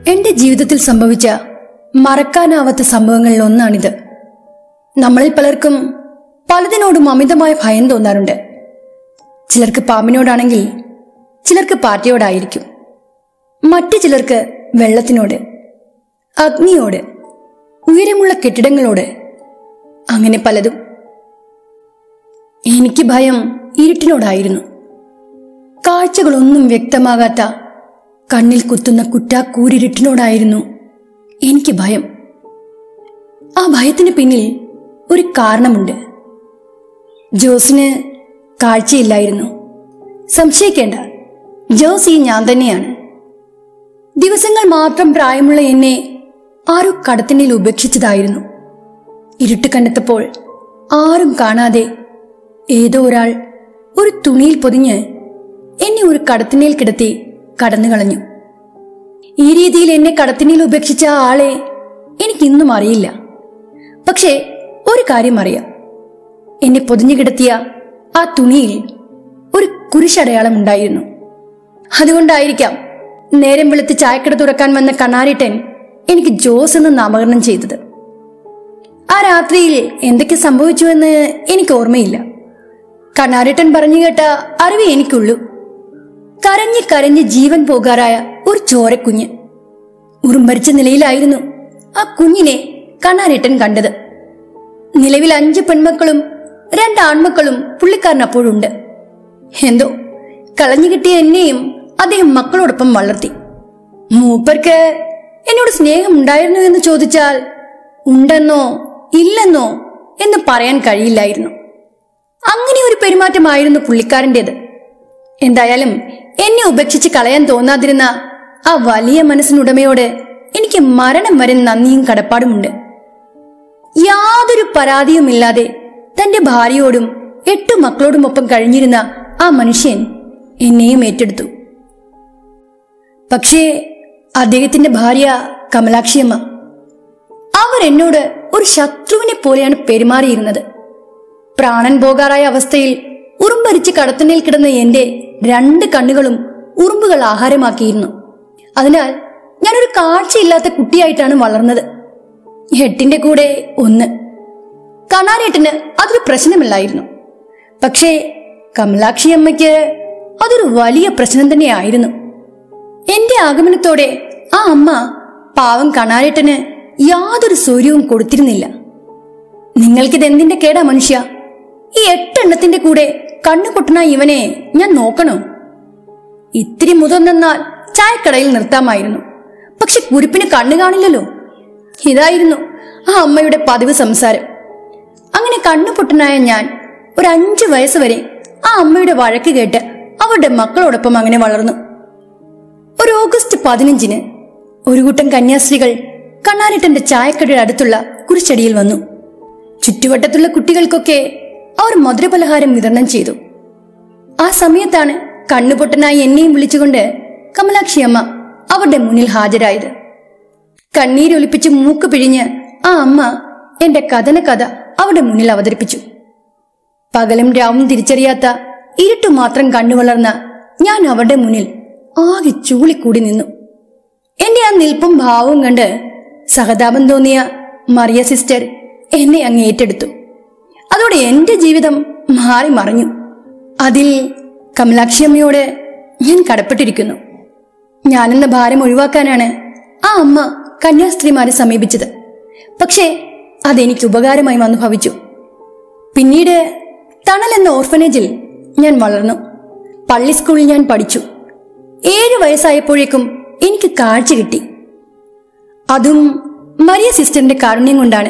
എന്റെ ജീവിതത്തിൽ സംഭവിച്ച മറക്കാനാവാത്ത സംഭവങ്ങളിൽ ഒന്നാണിത് നമ്മളിൽ പലർക്കും പലതിനോടും അമിതമായ ഭയം തോന്നാറുണ്ട് ചിലർക്ക് പാമ്പിനോടാണെങ്കിൽ ചിലർക്ക് പാറ്റയോടായിരിക്കും മറ്റു ചിലർക്ക് വെള്ളത്തിനോട് അഗ്നിയോട് ഉയരമുള്ള കെട്ടിടങ്ങളോട് അങ്ങനെ പലതും എനിക്ക് ഭയം ഇരുട്ടിനോടായിരുന്നു കാഴ്ചകളൊന്നും വ്യക്തമാകാത്ത കണ്ണിൽ കുത്തുന്ന കുറ്റാക്കൂരിരുട്ടിനോടായിരുന്നു എനിക്ക് ഭയം ആ ഭയത്തിന് പിന്നിൽ ഒരു കാരണമുണ്ട് ജോസിന് കാഴ്ചയില്ലായിരുന്നു സംശയിക്കേണ്ട ജോസ് ഈ ഞാൻ തന്നെയാണ് ദിവസങ്ങൾ മാത്രം പ്രായമുള്ള എന്നെ ആരോ കടത്തിനിൽ ഉപേക്ഷിച്ചതായിരുന്നു ഇരുട്ട് കണ്ടെത്തപ്പോൾ ആരും കാണാതെ ഏതോ ഒരാൾ ഒരു തുണിയിൽ പൊതിഞ്ഞ് എന്നെ ഒരു കടത്തിനേൽ കിടത്തി കടന്നു കളഞ്ഞു ഈ രീതിയിൽ എന്നെ കടത്തിനിൽ ഉപേക്ഷിച്ച ആ ആളെ എനിക്കിന്നും അറിയില്ല പക്ഷേ ഒരു കാര്യം അറിയാം എന്നെ പൊതിഞ്ഞു കിടത്തിയ ആ തുണിയിൽ ഒരു കുരിശടയാളം ഉണ്ടായിരുന്നു അതുകൊണ്ടായിരിക്കാം നേരം വെളുത്ത് ചായക്കട തുറക്കാൻ വന്ന കണ്ണാരിട്ടൻ എനിക്ക് ജോസ് എന്ന് നാമകരണം ചെയ്തത് ആ രാത്രിയിൽ എന്തൊക്കെ സംഭവിച്ചുവെന്ന് എനിക്ക് ഓർമ്മയില്ല കണ്ണാരിട്ടൻ പറഞ്ഞു കേട്ട അറിവേ എനിക്കുള്ളൂ കരഞ്ഞ് കരഞ്ഞ് ജീവൻ പോകാറായ ഒരു ചോരക്കുഞ്ഞ് ഉറുമ്പരിച്ച നിലയിലായിരുന്നു ആ കുഞ്ഞിനെ കണ്ണാരേട്ടൻ കണ്ടത് നിലവിൽ അഞ്ച് പെൺമക്കളും രണ്ട് ആൺമക്കളും പുള്ളിക്കാരൻ അപ്പോഴുണ്ട് എന്തോ കളഞ്ഞു കിട്ടിയ എന്നെയും അദ്ദേഹം മക്കളോടൊപ്പം വളർത്തി മൂപ്പർക്ക് എന്നോട് സ്നേഹം ഉണ്ടായിരുന്നു എന്ന് ചോദിച്ചാൽ ഉണ്ടെന്നോ ഇല്ലെന്നോ എന്ന് പറയാൻ കഴിയില്ലായിരുന്നു അങ്ങനെ ഒരു പെരുമാറ്റമായിരുന്നു പുള്ളിക്കാരൻ്റെത് എന്തായാലും എന്നെ ഉപേക്ഷിച്ച് കളയാൻ തോന്നാതിരുന്ന ആ വലിയ മനസ്സിനുടമയോട് എനിക്ക് മരണം വരെ നന്ദിയും കടപ്പാടുമുണ്ട് യാതൊരു പരാതിയുമില്ലാതെ തന്റെ ഭാര്യയോടും എട്ടു മക്കളോടുമൊപ്പം കഴിഞ്ഞിരുന്ന ആ മനുഷ്യൻ എന്നെയും ഏറ്റെടുത്തു പക്ഷേ അദ്ദേഹത്തിന്റെ ഭാര്യ കമലാക്ഷിയമ്മ അവർ എന്നോട് ഒരു ശത്രുവിനെ പോലെയാണ് പെരുമാറിയിരുന്നത് പ്രാണൻ പോകാറായ അവസ്ഥയിൽ ഉറുമ്പരിച്ച് കടത്തിനിൽ കിടന്ന എന്റെ രണ്ട് കണ്ണുകളും ഉറുമ്പുകൾ ആഹാരമാക്കിയിരുന്നു അതിനാൽ ഞാനൊരു കാഴ്ചയില്ലാത്ത കുട്ടിയായിട്ടാണ് വളർന്നത് എട്ടിന്റെ കൂടെ ഒന്ന് കണാരേട്ടന് അതൊരു പ്രശ്നമില്ലായിരുന്നു പക്ഷേ കമലാക്ഷി അമ്മയ്ക്ക് അതൊരു വലിയ പ്രശ്നം തന്നെയായിരുന്നു എന്റെ ആഗമനത്തോടെ ആ അമ്മ പാവം കണാരേട്ടന് യാതൊരു സൗര്യവും കൊടുത്തിരുന്നില്ല നിങ്ങൾക്കിത് എന്തിന്റെ കേടാ മനുഷ്യ ഈ എട്ടെണ്ണത്തിന്റെ കൂടെ കണ്ണു പൊട്ടണ ഇവനെ ഞാൻ നോക്കണോ ഇത്തിരി മുതിർന്നാൽ ചായക്കടയിൽ നിർത്താമായിരുന്നു പക്ഷെ കുരിപ്പിന് കണ്ണു കാണില്ലല്ലോ ഇതായിരുന്നു ആ അമ്മയുടെ പതിവ് സംസാരം അങ്ങനെ കണ്ണുപൊട്ടനായ ഞാൻ ഒരു അഞ്ചു വയസ്സ് വരെ ആ അമ്മയുടെ വഴക്ക് കേട്ട് അവരുടെ മക്കളോടൊപ്പം അങ്ങനെ വളർന്നു ഒരു ഓഗസ്റ്റ് പതിനഞ്ചിന് ഒരു കൂട്ടം കന്യാസ്ത്രീകൾ കണ്ണാരട്ടന്റെ ചായക്കടയുടെ അടുത്തുള്ള കുരിശടിയിൽ വന്നു ചുറ്റുവട്ടത്തുള്ള കുട്ടികൾക്കൊക്കെ അവർ മധുരപലഹാരം വിതരണം ചെയ്തു ആ സമയത്താണ് കണ്ണുപൊട്ടനായി എന്നെയും വിളിച്ചുകൊണ്ട് കമലാക്ഷി അമ്മ അവരുടെ മുന്നിൽ ഹാജരായത് കണ്ണീരൊലിപ്പിച്ച് മൂക്ക് പിഴിഞ്ഞ് ആ അമ്മ എന്റെ കഥന കഥ അവരുടെ മുന്നിൽ അവതരിപ്പിച്ചു പകലും രാവും തിരിച്ചറിയാത്ത ഇരുട്ടു മാത്രം കണ്ണു വളർന്ന ഞാൻ അവരുടെ മുന്നിൽ ആകെ ചൂളിക്കൂടി നിന്നു എന്റെ ആ നിൽപ്പും ഭാവവും കണ്ട് സഹതാപം തോന്നിയ മറിയ സിസ്റ്റർ എന്നെ അങ്ങ് ഏറ്റെടുത്തു അതോടെ എന്റെ ജീവിതം മാറി മറിഞ്ഞു അതിൽ കമലാക്ഷി അമ്മയോട് ഞാൻ കടപ്പെട്ടിരിക്കുന്നു ഞാനെന്ന ഭാരം ഒഴിവാക്കാനാണ് ആ അമ്മ കന്യാസ്ത്രീമാരെ സമീപിച്ചത് പക്ഷേ അതെനിക്ക് ഉപകാരമായി വന്നു ഭവിച്ചു പിന്നീട് തണൽ എന്ന ഓർഫനേജിൽ ഞാൻ വളർന്നു പള്ളി സ്കൂളിൽ ഞാൻ പഠിച്ചു ഏഴ് വയസ്സായപ്പോഴേക്കും എനിക്ക് കാഴ്ച കിട്ടി അതും മരിയ സിസ്റ്ററിന്റെ കാരുണ്യം കൊണ്ടാണ്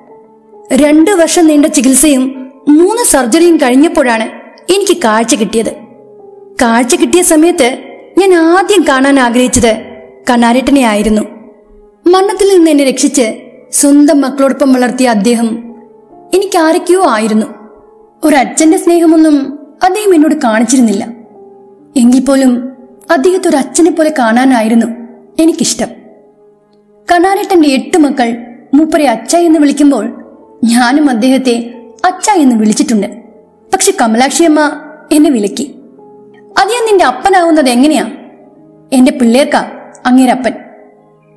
രണ്ടു വർഷം നീണ്ട ചികിത്സയും മൂന്ന് സർജറിയും കഴിഞ്ഞപ്പോഴാണ് എനിക്ക് കാഴ്ച കിട്ടിയത് കാഴ്ച കിട്ടിയ സമയത്ത് ഞാൻ ആദ്യം കാണാൻ ആഗ്രഹിച്ചത് കണ്ണാരട്ടനെ ആയിരുന്നു മരണത്തിൽ നിന്ന് എന്നെ രക്ഷിച്ച് സ്വന്തം മക്കളോടൊപ്പം വളർത്തിയ അദ്ദേഹം എനിക്ക് ആരൊക്കെയോ ആയിരുന്നു ഒരച്ഛന്റെ സ്നേഹമൊന്നും അദ്ദേഹം എന്നോട് കാണിച്ചിരുന്നില്ല എങ്കിൽ പോലും അദ്ദേഹത്തെ ഒരു അച്ഛനെ പോലെ കാണാനായിരുന്നു എനിക്കിഷ്ടം കണ്ണാരട്ടന്റെ എട്ട് മക്കൾ മൂപ്പരെ അച്ഛ എന്ന് വിളിക്കുമ്പോൾ ഞാനും അദ്ദേഹത്തെ അച്ഛ എന്ന് വിളിച്ചിട്ടുണ്ട് പക്ഷെ കമലാക്ഷിയമ്മ എന്നെ വിലക്കി അത് ഞാൻ നിന്റെ അപ്പനാവുന്നത് എങ്ങനെയാ എന്റെ പിള്ളേർക്കാ അങ്ങേരപ്പൻ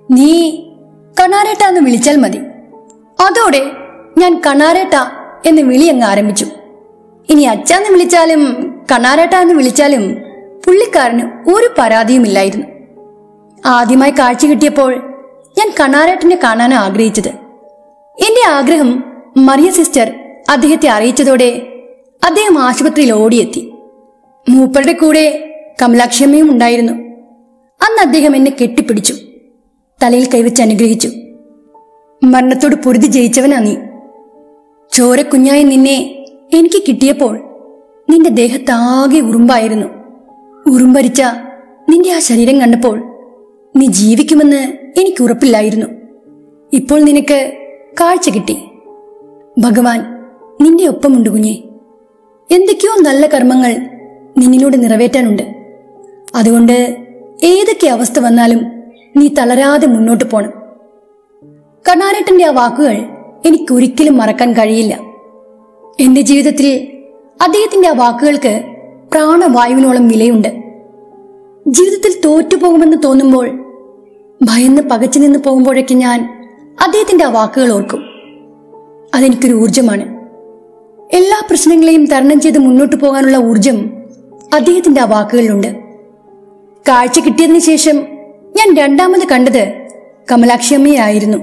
നീ കണാരേട്ട എന്ന് വിളിച്ചാൽ മതി അതോടെ ഞാൻ കണാരേട്ട എന്ന് വിളി അങ്ങ് ആരംഭിച്ചു ഇനി അച്ഛന്ന് വിളിച്ചാലും കണാരേട്ട എന്ന് വിളിച്ചാലും പുള്ളിക്കാരന് ഒരു പരാതിയുമില്ലായിരുന്നു ആദ്യമായി കാഴ്ച കിട്ടിയപ്പോൾ ഞാൻ കണാരേട്ടനെ കാണാൻ ആഗ്രഹിച്ചത് എന്റെ ആഗ്രഹം മറിയ സിസ്റ്റർ അദ്ദേഹത്തെ അറിയിച്ചതോടെ അദ്ദേഹം ആശുപത്രിയിൽ ഓടിയെത്തി മൂപ്പരുടെ കൂടെ കമലാക്ഷമ്മയും ഉണ്ടായിരുന്നു അന്ന് അദ്ദേഹം എന്നെ കെട്ടിപ്പിടിച്ചു തലയിൽ കൈവച്ച് അനുഗ്രഹിച്ചു മരണത്തോട് പൊരുതി ജയിച്ചവനാ നീ ചോരക്കുഞ്ഞായി നിന്നെ എനിക്ക് കിട്ടിയപ്പോൾ നിന്റെ ദേഹത്താകെ ഉറുമ്പായിരുന്നു ഉറുമ്പരിച്ച നിന്റെ ആ ശരീരം കണ്ടപ്പോൾ നീ ജീവിക്കുമെന്ന് എനിക്ക് ഉറപ്പില്ലായിരുന്നു ഇപ്പോൾ നിനക്ക് കാഴ്ച കിട്ടി ഭഗവാൻ നിന്റെ ഒപ്പമുണ്ട് കുഞ്ഞെ എന്തൊക്കെയോ നല്ല കർമ്മങ്ങൾ നിന്നിലൂടെ നിറവേറ്റാനുണ്ട് അതുകൊണ്ട് ഏതൊക്കെ അവസ്ഥ വന്നാലും നീ തളരാതെ മുന്നോട്ട് പോണം കർണാരേട്ടന്റെ ആ വാക്കുകൾ എനിക്കൊരിക്കലും മറക്കാൻ കഴിയില്ല എന്റെ ജീവിതത്തിൽ അദ്ദേഹത്തിന്റെ ആ വാക്കുകൾക്ക് പ്രാണവായുവിനോളം വിലയുണ്ട് ജീവിതത്തിൽ തോറ്റുപോകുമെന്ന് തോന്നുമ്പോൾ ഭയന്ന് പകച്ചു നിന്ന് പോകുമ്പോഴൊക്കെ ഞാൻ അദ്ദേഹത്തിന്റെ ആ വാക്കുകൾ ഓർക്കും അതെനിക്കൊരു ഊർജമാണ് എല്ലാ പ്രശ്നങ്ങളെയും തരണം ചെയ്ത് മുന്നോട്ട് പോകാനുള്ള ഊർജം അദ്ദേഹത്തിന്റെ ആ വാക്കുകളിലുണ്ട് കാഴ്ച കിട്ടിയതിനു ശേഷം ഞാൻ രണ്ടാമത് കണ്ടത് കമലാക്ഷിയമ്മയായിരുന്നു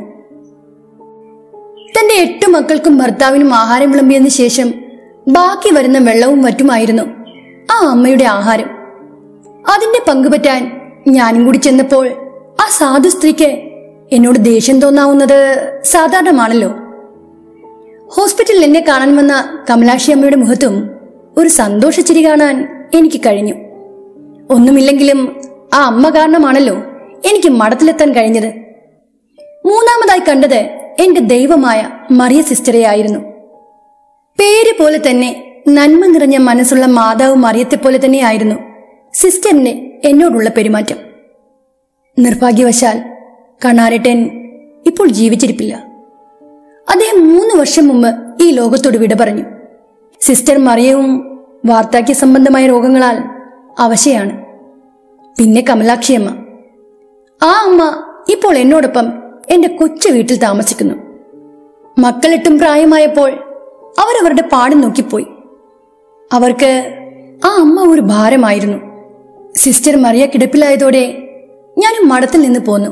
തന്റെ എട്ടു മക്കൾക്കും ഭർത്താവിനും ആഹാരം വിളമ്പിയതിനു ശേഷം ബാക്കി വരുന്ന വെള്ളവും മറ്റുമായിരുന്നു ആ അമ്മയുടെ ആഹാരം അതിന്റെ പങ്കുപറ്റാൻ ഞാനും കൂടി ചെന്നപ്പോൾ ആ സാധു സ്ത്രീക്ക് എന്നോട് ദേഷ്യം തോന്നാവുന്നത് സാധാരണമാണല്ലോ ഹോസ്പിറ്റലിൽ എന്നെ കാണാൻ വന്ന കമലാക്ഷി അമ്മയുടെ മുഖത്തും ഒരു സന്തോഷച്ചിരി കാണാൻ എനിക്ക് കഴിഞ്ഞു ഒന്നുമില്ലെങ്കിലും ആ അമ്മ കാരണമാണല്ലോ എനിക്ക് മഠത്തിലെത്താൻ കഴിഞ്ഞത് മൂന്നാമതായി കണ്ടത് എന്റെ ദൈവമായ മറിയ സിസ്റ്ററെയായിരുന്നു പേര് പോലെ തന്നെ നന്മ നിറഞ്ഞ മനസ്സുള്ള മാതാവ് മറിയത്തെ പോലെ തന്നെയായിരുന്നു സിസ്റ്ററിന് എന്നോടുള്ള പെരുമാറ്റം നിർഭാഗ്യവശാൽ കണ്ണാരട്ടൻ ഇപ്പോൾ ജീവിച്ചിരിപ്പില്ല അദ്ദേഹം മൂന്ന് വർഷം മുമ്പ് ഈ ലോകത്തോട് വിട പറഞ്ഞു സിസ്റ്റർ മറിയവും വാർദ്ധക്യ സംബന്ധമായ രോഗങ്ങളാൽ അവശയാണ് പിന്നെ കമലാക്ഷിയമ്മ ആ അമ്മ ഇപ്പോൾ എന്നോടൊപ്പം എന്റെ കൊച്ചു വീട്ടിൽ താമസിക്കുന്നു മക്കളെട്ടും പ്രായമായപ്പോൾ അവരവരുടെ പാട് നോക്കിപ്പോയി അവർക്ക് ആ അമ്മ ഒരു ഭാരമായിരുന്നു സിസ്റ്റർ മറിയ കിടപ്പിലായതോടെ ഞാനും മഠത്തിൽ നിന്ന് പോന്നു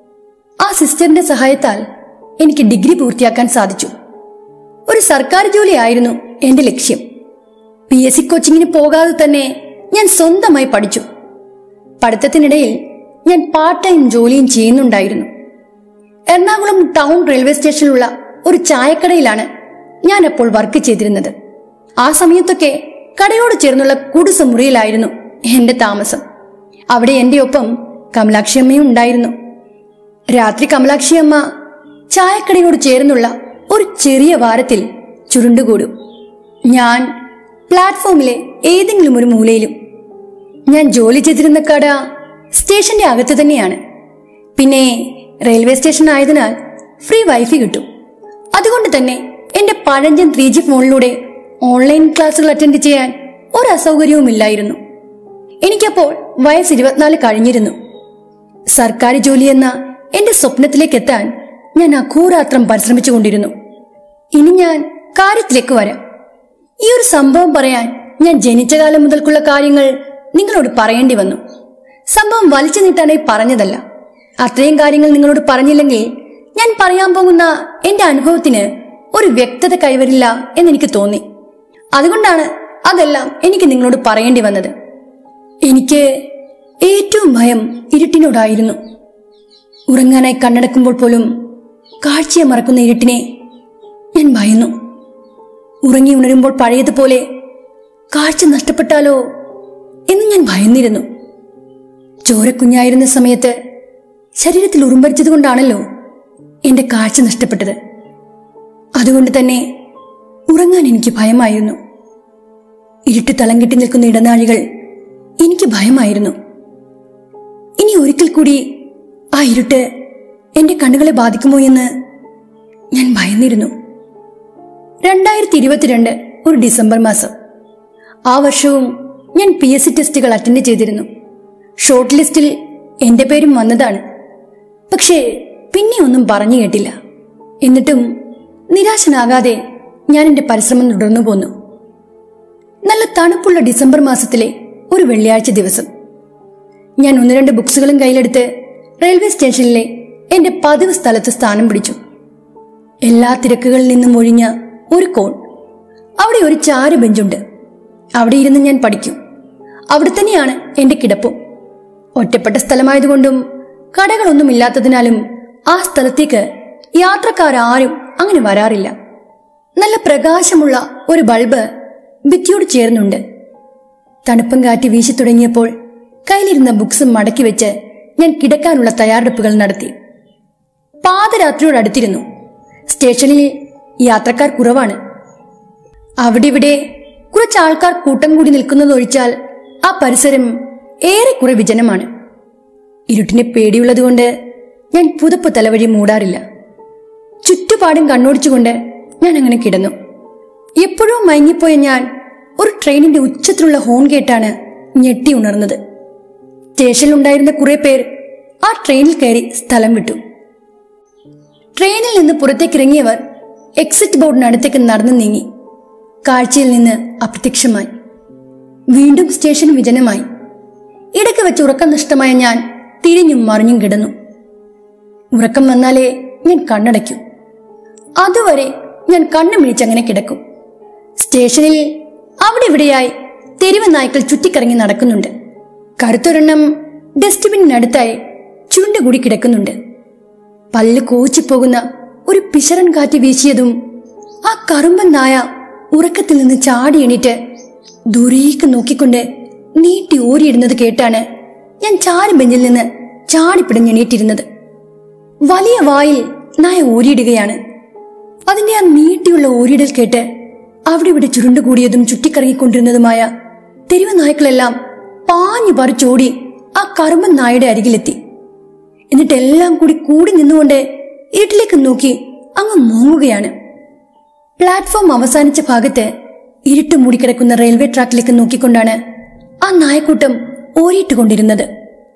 ആ സിസ്റ്ററിന്റെ സഹായത്താൽ എനിക്ക് ഡിഗ്രി പൂർത്തിയാക്കാൻ സാധിച്ചു ഒരു സർക്കാർ ജോലിയായിരുന്നു എന്റെ ലക്ഷ്യം പി എസ് സി കോച്ചിങ്ങിന് പോകാതെ തന്നെ ഞാൻ സ്വന്തമായി പഠിച്ചു പഠിത്തത്തിനിടയിൽ ഞാൻ പാർട്ട് ടൈം ജോലിയും ചെയ്യുന്നുണ്ടായിരുന്നു എറണാകുളം ടൗൺ റെയിൽവേ സ്റ്റേഷനിലുള്ള ഒരു ചായക്കടയിലാണ് ഞാൻ അപ്പോൾ വർക്ക് ചെയ്തിരുന്നത് ആ സമയത്തൊക്കെ കടയോട് ചേർന്നുള്ള കുടുസ മുറിയിലായിരുന്നു എന്റെ താമസം അവിടെ എന്റെ ഒപ്പം കമലാക്ഷിയമ്മയും ഉണ്ടായിരുന്നു രാത്രി കമലാക്ഷിയമ്മ ചായക്കടയോട് ചേർന്നുള്ള ഒരു ചെറിയ വാരത്തിൽ ചുരുണ്ടുകൂടും ഞാൻ പ്ലാറ്റ്ഫോമിലെ ഏതെങ്കിലും ഒരു മൂലയിലും ഞാൻ ജോലി ചെയ്തിരുന്ന കട സ്റ്റേഷന്റെ അകത്ത് തന്നെയാണ് പിന്നെ റെയിൽവേ സ്റ്റേഷൻ ആയതിനാൽ ഫ്രീ വൈഫൈ കിട്ടും അതുകൊണ്ട് തന്നെ എന്റെ പഴഞ്ചൻ ത്രീ ജി ഫോണിലൂടെ ഓൺലൈൻ ക്ലാസ്സുകൾ അറ്റൻഡ് ചെയ്യാൻ ഒരു അസൗകര്യവുമില്ലായിരുന്നു എനിക്കപ്പോൾ വയസ്സ് ഇരുപത്തിനാല് കഴിഞ്ഞിരുന്നു സർക്കാർ ജോലി എന്ന എന്റെ സ്വപ്നത്തിലേക്ക് എത്താൻ ഞാൻ അഘോരാത്രം പരിശ്രമിച്ചുകൊണ്ടിരുന്നു ഇനി ഞാൻ കാര്യത്തിലേക്ക് വരാം ഈ ഒരു സംഭവം പറയാൻ ഞാൻ ജനിച്ച കാലം മുതൽക്കുള്ള കാര്യങ്ങൾ നിങ്ങളോട് പറയേണ്ടി വന്നു സംഭവം വലിച്ചു നീട്ടാനായി പറഞ്ഞതല്ല അത്രയും കാര്യങ്ങൾ നിങ്ങളോട് പറഞ്ഞില്ലെങ്കിൽ ഞാൻ പറയാൻ പോകുന്ന എന്റെ അനുഭവത്തിന് ഒരു വ്യക്തത കൈവരില്ല എന്നെനിക്ക് തോന്നി അതുകൊണ്ടാണ് അതെല്ലാം എനിക്ക് നിങ്ങളോട് പറയേണ്ടി വന്നത് എനിക്ക് ഏറ്റവും ഭയം ഇരുട്ടിനോടായിരുന്നു ഉറങ്ങാനായി കണ്ണടക്കുമ്പോൾ പോലും കാഴ്ചയെ മറക്കുന്ന ഇരുട്ടിനെ ഞാൻ ഭയന്നു ഉറങ്ങി ഉണരുമ്പോൾ പഴയതുപോലെ കാഴ്ച നഷ്ടപ്പെട്ടാലോ എന്ന് ഞാൻ ഭയന്നിരുന്നു ചോരക്കുഞ്ഞായിരുന്ന സമയത്ത് ശരീരത്തിൽ ഉറുമ്പരിച്ചത് കൊണ്ടാണല്ലോ എന്റെ കാഴ്ച നഷ്ടപ്പെട്ടത് അതുകൊണ്ട് തന്നെ ഉറങ്ങാൻ എനിക്ക് ഭയമായിരുന്നു ഇരുട്ട് തളം കെട്ടി നിൽക്കുന്ന ഇടനാഴികൾ എനിക്ക് ഭയമായിരുന്നു ഇനി ഒരിക്കൽ കൂടി ആ ഇരുട്ട് എന്റെ കണ്ണുകളെ ബാധിക്കുമോ എന്ന് ഞാൻ ഭയന്നിരുന്നു രണ്ടായിരത്തി ഇരുപത്തിരണ്ട് ഒരു ഡിസംബർ മാസം ആ വർഷവും ഞാൻ പി എസ് സി ടെസ്റ്റുകൾ അറ്റൻഡ് ചെയ്തിരുന്നു ഷോർട്ട് ലിസ്റ്റിൽ എന്റെ പേരും വന്നതാണ് പക്ഷേ പിന്നെ ഒന്നും പറഞ്ഞു കേട്ടില്ല എന്നിട്ടും നിരാശനാകാതെ ഞാൻ എന്റെ പരിശ്രമം തുടർന്നു പോന്നു നല്ല തണുപ്പുള്ള ഡിസംബർ മാസത്തിലെ ഒരു വെള്ളിയാഴ്ച ദിവസം ഞാൻ ഒന്ന് രണ്ട് ബുക്സുകളും കയ്യിലെടുത്ത് റെയിൽവേ സ്റ്റേഷനിലെ എന്റെ പതിവ് സ്ഥലത്ത് സ്ഥാനം പിടിച്ചു എല്ലാ തിരക്കുകളിൽ നിന്നും ഒഴിഞ്ഞ ഒരു കോൺ അവിടെ ഒരു ചാരു ബെഞ്ചുണ്ട് അവിടെ ഇരുന്ന് ഞാൻ പഠിക്കും അവിടെ തന്നെയാണ് എന്റെ കിടപ്പും ഒറ്റപ്പെട്ട സ്ഥലമായതുകൊണ്ടും കടകളൊന്നും ഇല്ലാത്തതിനാലും ആ സ്ഥലത്തേക്ക് യാത്രക്കാരാരും അങ്ങനെ വരാറില്ല നല്ല പ്രകാശമുള്ള ഒരു ബൾബ് ഭിത്തിയോട് ചേർന്നുണ്ട് തണുപ്പും കാറ്റ് വീശി തുടങ്ങിയപ്പോൾ കയ്യിലിരുന്ന ബുക്സ് മടക്കി വെച്ച് ഞാൻ കിടക്കാനുള്ള തയ്യാറെടുപ്പുകൾ നടത്തി പാതരാത്രിയോട് അടുത്തിരുന്നു സ്റ്റേഷനിൽ യാത്രക്കാർ കുറവാണ് അവിടെ ഇവിടെ കുറച്ച് ആൾക്കാർ കൂട്ടം കൂടി നിൽക്കുന്നതൊഴിച്ചാൽ ആ പരിസരം ഏറെക്കുറെ വിജനമാണ് ഇരുട്ടിനെ പേടിയുള്ളതുകൊണ്ട് ഞാൻ പുതപ്പ് തലവഴി മൂടാറില്ല ചുറ്റുപാടും കണ്ണോടിച്ചുകൊണ്ട് ഞാൻ അങ്ങനെ കിടന്നു എപ്പോഴും മയങ്ങിപ്പോയ ഞാൻ ഒരു ട്രെയിനിന്റെ ഉച്ചത്തിലുള്ള ഹോൺ കേട്ടാണ് ഞെട്ടി ഉണർന്നത് സ്റ്റേഷനിലുണ്ടായിരുന്ന കുറെ പേർ ആ ട്രെയിനിൽ കയറി സ്ഥലം വിട്ടു ട്രെയിനിൽ നിന്ന് പുറത്തേക്കിറങ്ങിയവർ എക്സിറ്റ് ബോർഡിനടുത്തേക്ക് നടന്നു നീങ്ങി കാഴ്ചയിൽ നിന്ന് അപ്രത്യക്ഷമായി വീണ്ടും സ്റ്റേഷൻ വിജനമായി ഇടയ്ക്ക് വെച്ച് ഉറക്കം നഷ്ടമായ ഞാൻ തിരിഞ്ഞും മറിഞ്ഞും കിടന്നു ഉറക്കം വന്നാലേ ഞാൻ കണ്ണടയ്ക്കൂ അതുവരെ ഞാൻ കണ്ണു മിഴിച്ചങ്ങനെ കിടക്കും സ്റ്റേഷനിൽ അവിടെ ഇവിടെയായി തെരുവ് നായ്ക്കൾ ചുറ്റിക്കറങ്ങി നടക്കുന്നുണ്ട് കറുത്തൊരെണ്ണം ഡസ്റ്റ്ബിന്നിനടുത്തായി ചുണ്ടുകൂടി കിടക്കുന്നുണ്ട് പല്ല് കോച്ചിപ്പോകുന്ന ഒരു പിശറൻ കാറ്റ് വീശിയതും ആ കറുമ്പൻ നായ ഉറക്കത്തിൽ നിന്ന് ചാടി എണീറ്റ് ദൂരേക്ക് നോക്കിക്കൊണ്ട് നീട്ടി ഓരിയിടുന്നത് കേട്ടാണ് ഞാൻ ചാരി ബെഞ്ചിൽ നിന്ന് ചാടിപ്പിടഞ്ഞെണീറ്റിരുന്നത് വലിയ വായിൽ നായ ഓരിയിടുകയാണ് അതിന്റെ ആ നീട്ടിയുള്ള ഓരിയിടൽ കേട്ട് അവിടെ ഇവിടെ ചുരുണ്ടുകൂടിയതും ചുറ്റിക്കറങ്ങിക്കൊണ്ടിരുന്നതുമായ തെരുവ് നായ്ക്കളെല്ലാം പാഞ്ഞു പറിച്ചോടി ആ കറുമ്പൻ നായയുടെ അരികിലെത്തി എന്നിട്ട് എല്ലാം കൂടി കൂടി നിന്നുകൊണ്ട് ഇരുട്ടിലേക്ക് നോക്കി അങ്ങ് മൂങ്ങുകയാണ് പ്ലാറ്റ്ഫോം അവസാനിച്ച ഭാഗത്ത് ഇരുട്ട് മൂടിക്കിടക്കുന്ന റെയിൽവേ ട്രാക്കിലേക്ക് നോക്കിക്കൊണ്ടാണ് ആ നായക്കൂട്ടം ഓരിയിട്ടുകൊണ്ടിരുന്നത്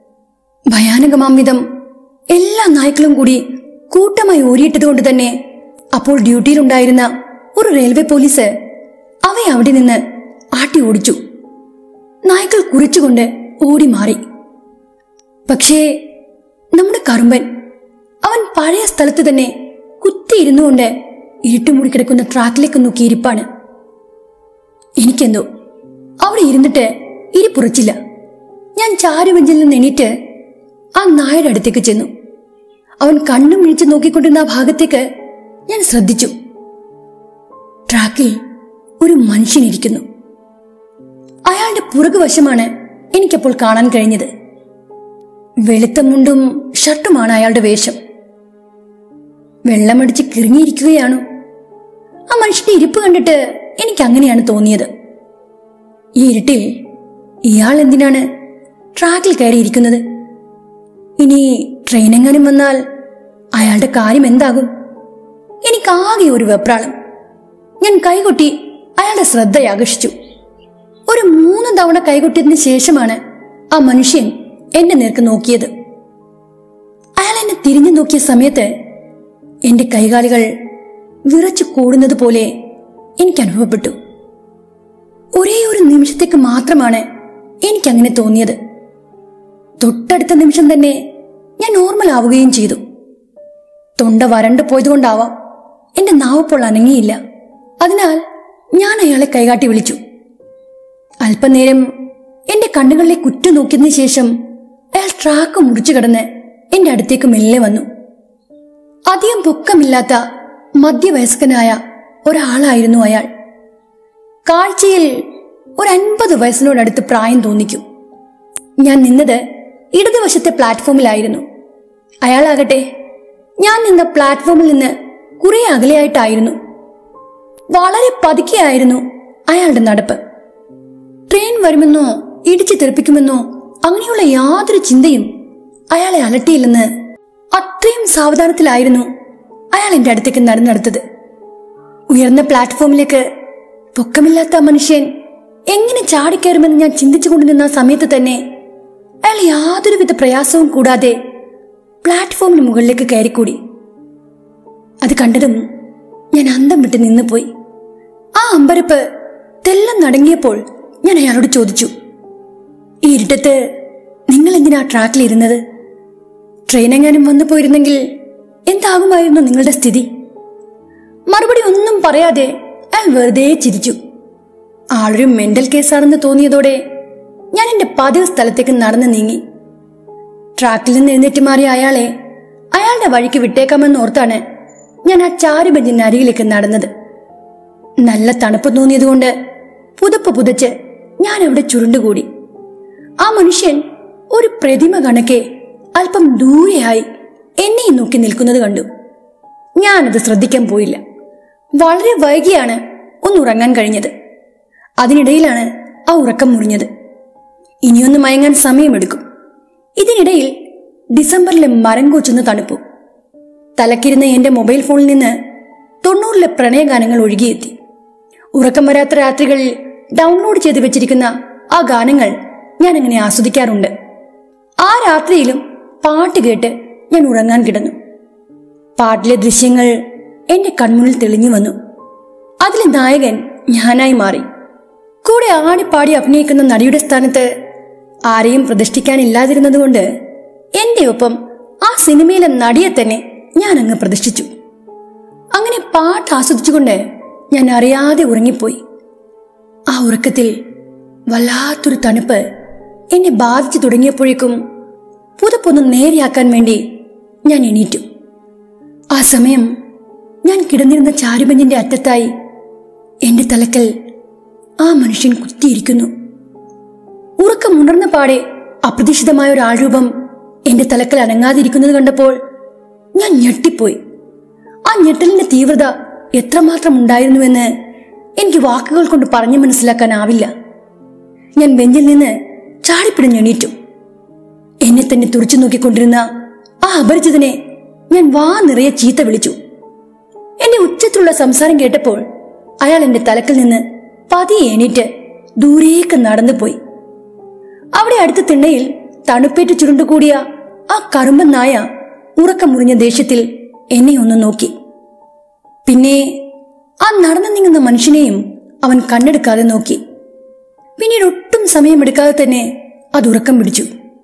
ഭയാനകമാം വിധം എല്ലാ നായ്ക്കളും കൂടി കൂട്ടമായി ഓരിയിട്ടതുകൊണ്ട് തന്നെ അപ്പോൾ ഡ്യൂട്ടിയിലുണ്ടായിരുന്ന ഒരു റെയിൽവേ പോലീസ് അവയെ അവിടെ നിന്ന് ആട്ടി ഓടിച്ചു നായ്ക്കൾ കുറിച്ചുകൊണ്ട് ഓടി മാറി പക്ഷേ നമ്മുടെ കറുമ്പൻ അവൻ പഴയ സ്ഥലത്ത് തന്നെ കുത്തിയിരുന്നുകൊണ്ട് ഇരുട്ടുമൂടി കിടക്കുന്ന ട്രാക്കിലേക്ക് നോക്കി ഇരിപ്പാണ് എനിക്കെന്തോ അവിടെ ഇരുന്നിട്ട് ഇരിപ്പുറച്ചില്ല ഞാൻ ചാരുവെഞ്ചിൽ നിന്ന് എണീറ്റ് ആ നായയുടെ അടുത്തേക്ക് ചെന്നു അവൻ കണ്ണും മിഴിച്ച് നോക്കിക്കൊണ്ടിരുന്ന ആ ഭാഗത്തേക്ക് ഞാൻ ശ്രദ്ധിച്ചു ട്രാക്കിൽ ഒരു മനുഷ്യനിരിക്കുന്നു അയാളുടെ പുറകുവശമാണ് എനിക്കപ്പോൾ കാണാൻ കഴിഞ്ഞത് വെളുത്ത മുണ്ടും ഷർട്ടുമാണ് അയാളുടെ വേഷം വെള്ളമടിച്ച് കിറങ്ങിയിരിക്കുകയാണോ ആ മനുഷ്യന്റെ ഇരിപ്പ് കണ്ടിട്ട് എനിക്ക് അങ്ങനെയാണ് തോന്നിയത് ഈ ഇരുട്ടിൽ ഇയാൾ എന്തിനാണ് ട്രാക്കിൽ കയറിയിരിക്കുന്നത് ഇനി ട്രെയിൻ എങ്ങാനും വന്നാൽ അയാളുടെ കാര്യം എന്താകും എനിക്കാകെ ഒരു വെപ്രാളം ഞാൻ കൈകൊട്ടി അയാളുടെ ശ്രദ്ധ ആകർഷിച്ചു ഒരു മൂന്ന് തവണ കൈകൊട്ടിയതിനു ശേഷമാണ് ആ മനുഷ്യൻ എന്റെ നേർക്ക് നോക്കിയത് അയാൾ എന്നെ തിരിഞ്ഞു നോക്കിയ സമയത്ത് എന്റെ കൈകാലുകൾ വിറച്ചു കൂടുന്നത് പോലെ എനിക്ക് അനുഭവപ്പെട്ടു ഒരേ ഒരു നിമിഷത്തേക്ക് മാത്രമാണ് എനിക്കങ്ങനെ തോന്നിയത് തൊട്ടടുത്ത നിമിഷം തന്നെ ഞാൻ നോർമൽ ആവുകയും ചെയ്തു തൊണ്ട വരണ്ടു പോയതുകൊണ്ടാവാം എന്റെ നാവപ്പോൾ അനങ്ങിയില്ല അതിനാൽ ഞാൻ അയാളെ കൈകാട്ടി വിളിച്ചു അല്പനേരം എന്റെ കണ്ണുകളിലേക്ക് ഉറ്റു നോക്കിയതിനു ശേഷം അയാൾ ട്രാക്ക് മുറിച്ചു കടന്ന് എന്റെ അടുത്തേക്ക് മെല്ലെ വന്നു അധികം പൊക്കമില്ലാത്ത മധ്യവയസ്കനായ ഒരാളായിരുന്നു അയാൾ കാഴ്ചയിൽ ഒരു അൻപത് വയസ്സിനോടടുത്ത് പ്രായം തോന്നിക്കും ഞാൻ നിന്നത് ഇടതുവശത്തെ പ്ലാറ്റ്ഫോമിലായിരുന്നു അയാളാകട്ടെ ഞാൻ നിന്ന പ്ലാറ്റ്ഫോമിൽ നിന്ന് കുറെ അകലെയായിട്ടായിരുന്നു വളരെ പതുക്കെയായിരുന്നു അയാളുടെ നടപ്പ് ട്രെയിൻ വരുമെന്നോ ഇടിച്ചു തെറിപ്പിക്കുമെന്നോ അങ്ങനെയുള്ള യാതൊരു ചിന്തയും അയാളെ അലട്ടിയില്ലെന്ന് അത്രയും സാവധാനത്തിലായിരുന്നു അയാൾ എന്റെ അടുത്തേക്ക് നടന്നെടുത്തത് ഉയർന്ന പ്ലാറ്റ്ഫോമിലേക്ക് പൊക്കമില്ലാത്ത ആ മനുഷ്യൻ എങ്ങനെ ചാടിക്കയറുമെന്ന് ഞാൻ ചിന്തിച്ചുകൊണ്ട് നിന്ന ആ സമയത്ത് തന്നെ അയാൾ യാതൊരുവിധ പ്രയാസവും കൂടാതെ പ്ലാറ്റ്ഫോമിന് മുകളിലേക്ക് കയറിക്കൂടി അത് കണ്ടതും ഞാൻ അന്തം വിട്ട് നിന്നുപോയി ആ അമ്പരപ്പ് തെല്ലം നടങ്ങിയപ്പോൾ ഞാൻ അയാളോട് ചോദിച്ചു ഈ ഇരുട്ടത്ത് നിങ്ങൾ എന്തിനാ ട്രാക്കിൽ ഇരുന്നത് ട്രെയിൻ എങ്ങാനും വന്നു പോയിരുന്നെങ്കിൽ എന്താകുമായിരുന്നു നിങ്ങളുടെ സ്ഥിതി മറുപടി ഒന്നും പറയാതെ അയാൾ വെറുതെ ചിരിച്ചു ആളൊരു മെന്റൽ കേസാണെന്ന് തോന്നിയതോടെ ഞാൻ എന്റെ പതിവ് സ്ഥലത്തേക്ക് നടന്നു നീങ്ങി ട്രാക്കിൽ നിന്ന് എഴുന്നേറ്റ് മാറിയ അയാളെ അയാളുടെ വഴിക്ക് വിട്ടേക്കാമെന്ന് ഓർത്താണ് ഞാൻ ആ ചാരുബെഞ്ചിന്റെ അരികിലേക്ക് നടന്നത് നല്ല തണുപ്പ് തോന്നിയതുകൊണ്ട് പുതപ്പ് പുതച്ച് ഞാൻ അവിടെ ചുരുണ്ടുകൂടി ആ മനുഷ്യൻ ഒരു പ്രതിമ കണക്കെ അല്പം ദൂരെയായി എന്നെ നോക്കി നിൽക്കുന്നത് കണ്ടു ഞാനത് ശ്രദ്ധിക്കാൻ പോയില്ല വളരെ വൈകിയാണ് ഒന്ന് ഉറങ്ങാൻ കഴിഞ്ഞത് അതിനിടയിലാണ് ആ ഉറക്കം മുറിഞ്ഞത് ഇനിയൊന്ന് മയങ്ങാൻ സമയമെടുക്കും ഇതിനിടയിൽ ഡിസംബറിലെ മരം കൊച്ചുന്ന തണുപ്പു തലക്കിരുന്ന എന്റെ മൊബൈൽ ഫോണിൽ നിന്ന് തൊണ്ണൂറിലെ പ്രണയഗാനങ്ങൾ ഒഴുകിയെത്തി ഉറക്കം വരാത്ത രാത്രികളിൽ ഡൗൺലോഡ് ചെയ്ത് വെച്ചിരിക്കുന്ന ആ ഗാനങ്ങൾ ഞാൻ അങ്ങനെ ആസ്വദിക്കാറുണ്ട് ആ രാത്രിയിലും പാട്ട് കേട്ട് ഞാൻ ഉറങ്ങാൻ കിടന്നു പാട്ടിലെ ദൃശ്യങ്ങൾ എന്റെ കൺമുന്നിൽ തെളിഞ്ഞു വന്നു അതിലെ നായകൻ ഞാനായി മാറി കൂടെ ആടിപ്പാടി അഭിനയിക്കുന്ന നടിയുടെ സ്ഥാനത്ത് ആരെയും പ്രതിഷ്ഠിക്കാനില്ലാതിരുന്നതുകൊണ്ട് എന്റെ ഒപ്പം ആ സിനിമയിലെ നടിയെ തന്നെ ഞാൻ അങ്ങ് പ്രതിഷ്ഠിച്ചു അങ്ങനെ പാട്ട് ആസ്വദിച്ചുകൊണ്ട് ഞാൻ അറിയാതെ ഉറങ്ങിപ്പോയി ആ ഉറക്കത്തിൽ വല്ലാത്തൊരു തണുപ്പ് എന്നെ ബാധിച്ചു തുടങ്ങിയപ്പോഴേക്കും പുതപ്പൊന്ന് നേരെയാക്കാൻ വേണ്ടി ഞാൻ എണീറ്റു ആ സമയം ഞാൻ കിടന്നിരുന്ന ചാരുബെഞ്ചിന്റെ അറ്റത്തായി എന്റെ തലക്കൽ ആ മനുഷ്യൻ കുത്തിയിരിക്കുന്നു ഉറക്കം ഉണർന്ന പാടെ അപ്രതീക്ഷിതമായ ഒരു ആൾരൂപം എന്റെ തലക്കൽ അനങ്ങാതിരിക്കുന്നത് കണ്ടപ്പോൾ ഞാൻ ഞെട്ടിപ്പോയി ആ ഞെട്ടലിന്റെ തീവ്രത എത്രമാത്രം ഉണ്ടായിരുന്നുവെന്ന് എനിക്ക് വാക്കുകൾ കൊണ്ട് പറഞ്ഞു മനസ്സിലാക്കാനാവില്ല ഞാൻ ബെഞ്ചിൽ നിന്ന് ചാടിപ്പിടിഞ്ഞെണീറ്റു എന്നെ തന്നെ തുറച്ചു നോക്കിക്കൊണ്ടിരുന്ന ആ അപരിചിതനെ ഞാൻ വാ നിറയെ ചീത്ത വിളിച്ചു എന്റെ ഉച്ചത്തിലുള്ള സംസാരം കേട്ടപ്പോൾ അയാൾ എന്റെ തലക്കിൽ നിന്ന് പതിയെ എണീറ്റ് ദൂരേക്ക് നടന്നുപോയി അവിടെ അടുത്ത തിണ്ണയിൽ തണുപ്പേറ്റ് ചുരുണ്ടുകൂടിയ ആ കറുമ്പൻ നായ ഉറക്കം മുറിഞ്ഞ ദേഷ്യത്തിൽ എന്നെ ഒന്ന് നോക്കി പിന്നെ ആ നടന്നു നീങ്ങുന്ന മനുഷ്യനെയും അവൻ കണ്ണെടുക്കാതെ നോക്കി പിന്നീട് ഒട്ടും സമയമെടുക്കാതെ തന്നെ അത് ഉറക്കം പിടിച്ചു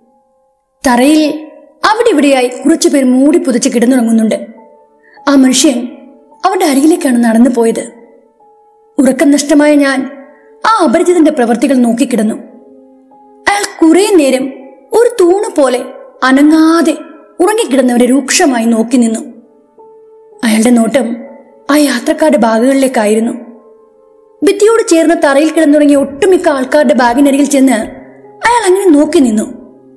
തറയിൽ അവിടെ ഇവിടെയായി കുറച്ചുപേർ മൂടി പുതച്ച് കിടന്നുറങ്ങുന്നുണ്ട് ആ മനുഷ്യൻ അവരുടെ അരികിലേക്കാണ് നടന്നു പോയത് ഉറക്കം നഷ്ടമായ ഞാൻ ആ അപരിചിതന്റെ പ്രവർത്തികൾ നോക്കിക്കിടന്നു അയാൾ കുറെ നേരം ഒരു തൂണ് പോലെ അനങ്ങാതെ ഉറങ്ങിക്കിടന്നവരെ രൂക്ഷമായി നോക്കി നിന്നു അയാളുടെ നോട്ടം ആ യാത്രക്കാരുടെ ബാഗുകളിലേക്കായിരുന്നു ഭിത്തിയോട് ചേർന്ന് തറയിൽ കിടന്നുറങ്ങിയ ഒട്ടുമിക്ക ആൾക്കാരുടെ ബാഗിനരികിൽ ചെന്ന് അയാൾ അങ്ങനെ നോക്കി നിന്നു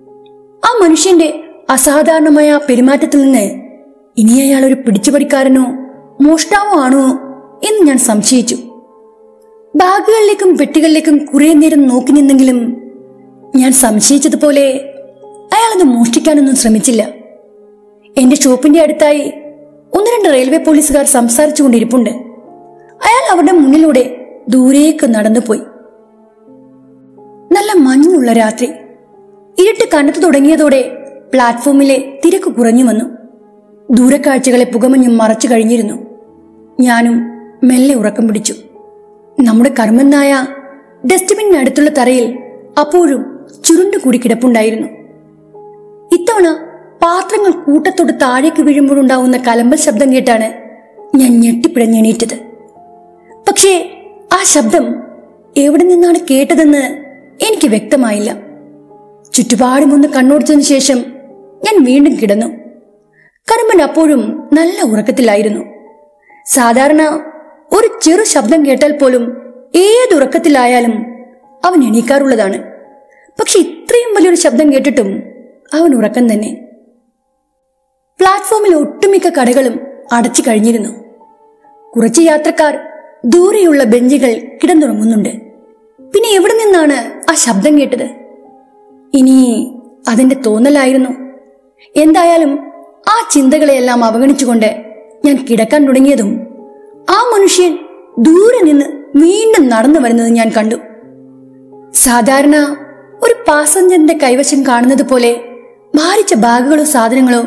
ആ മനുഷ്യന്റെ അസാധാരണമായ ആ പെരുമാറ്റത്തിൽ നിന്ന് ഇനി അയാൾ ഒരു പിടിച്ചുപറിക്കാരനോ മോഷ്ടാവോ ആണോ എന്ന് ഞാൻ സംശയിച്ചു ബാഗുകളിലേക്കും പെട്ടികളിലേക്കും കുറെ നേരം നോക്കി നിന്നെങ്കിലും ഞാൻ സംശയിച്ചതുപോലെ അയാളത് മോഷ്ടിക്കാനൊന്നും ശ്രമിച്ചില്ല എന്റെ ഷോപ്പിന്റെ അടുത്തായി ഒന്ന് രണ്ട് റെയിൽവേ പോലീസുകാർ സംസാരിച്ചു കൊണ്ടിരിപ്പുണ്ട് അയാൾ അവരുടെ മുന്നിലൂടെ ദൂരേക്ക് നടന്നുപോയി നല്ല മഞ്ഞുള്ള രാത്രി ഇരുട്ട് കനത്തു തുടങ്ങിയതോടെ പ്ലാറ്റ്ഫോമിലെ തിരക്ക് കുറഞ്ഞു വന്നു ദൂരക്കാഴ്ചകളെ പുകമഞ്ഞും മറച്ചു കഴിഞ്ഞിരുന്നു ഞാനും മെല്ലെ ഉറക്കം പിടിച്ചു നമ്മുടെ കർമ്മനായ ഡസ്റ്റ്ബിന്നിനടുത്തുള്ള തറയിൽ അപ്പോഴും ചുരുണ്ടുകൂടി കിടപ്പുണ്ടായിരുന്നു ഇത്തവണ പാത്രങ്ങൾ കൂട്ടത്തോട് താഴേക്ക് വീഴുമ്പോഴുണ്ടാവുന്ന കലമ്പൽ ശബ്ദം കേട്ടാണ് ഞാൻ ഞെട്ടിപ്പിടഞ്ഞെണീറ്റത് പക്ഷേ ആ ശബ്ദം എവിടെ നിന്നാണ് കേട്ടതെന്ന് എനിക്ക് വ്യക്തമായില്ല ചുറ്റുപാടും ഒന്ന് കണ്ണോടിച്ചതിനു ശേഷം ഞാൻ വീണ്ടും കിടന്നു കരുമ്പൻ അപ്പോഴും നല്ല ഉറക്കത്തിലായിരുന്നു സാധാരണ ഒരു ചെറു ശബ്ദം കേട്ടാൽ പോലും ഏത് ഉറക്കത്തിലായാലും അവൻ എണീക്കാറുള്ളതാണ് പക്ഷെ ഇത്രയും വലിയൊരു ശബ്ദം കേട്ടിട്ടും അവൻ ഉറക്കം തന്നെ പ്ലാറ്റ്ഫോമിൽ ഒട്ടുമിക്ക കടകളും അടച്ചു കഴിഞ്ഞിരുന്നു കുറച്ച് യാത്രക്കാർ ദൂരെയുള്ള ബെഞ്ചുകൾ കിടന്നുറങ്ങുന്നുണ്ട് പിന്നെ എവിടെ നിന്നാണ് ആ ശബ്ദം കേട്ടത് ഇനി അതിന്റെ തോന്നലായിരുന്നു എന്തായാലും ആ ചിന്തകളെയെല്ലാം അവഗണിച്ചുകൊണ്ട് ഞാൻ കിടക്കാൻ തുടങ്ങിയതും ആ മനുഷ്യൻ ദൂരെ നിന്ന് വീണ്ടും നടന്നു വരുന്നത് ഞാൻ കണ്ടു സാധാരണ ഒരു പാസഞ്ചറിന്റെ കൈവശം കാണുന്നത് പോലെ ഭാരിച്ച ബാഗുകളോ സാധനങ്ങളോ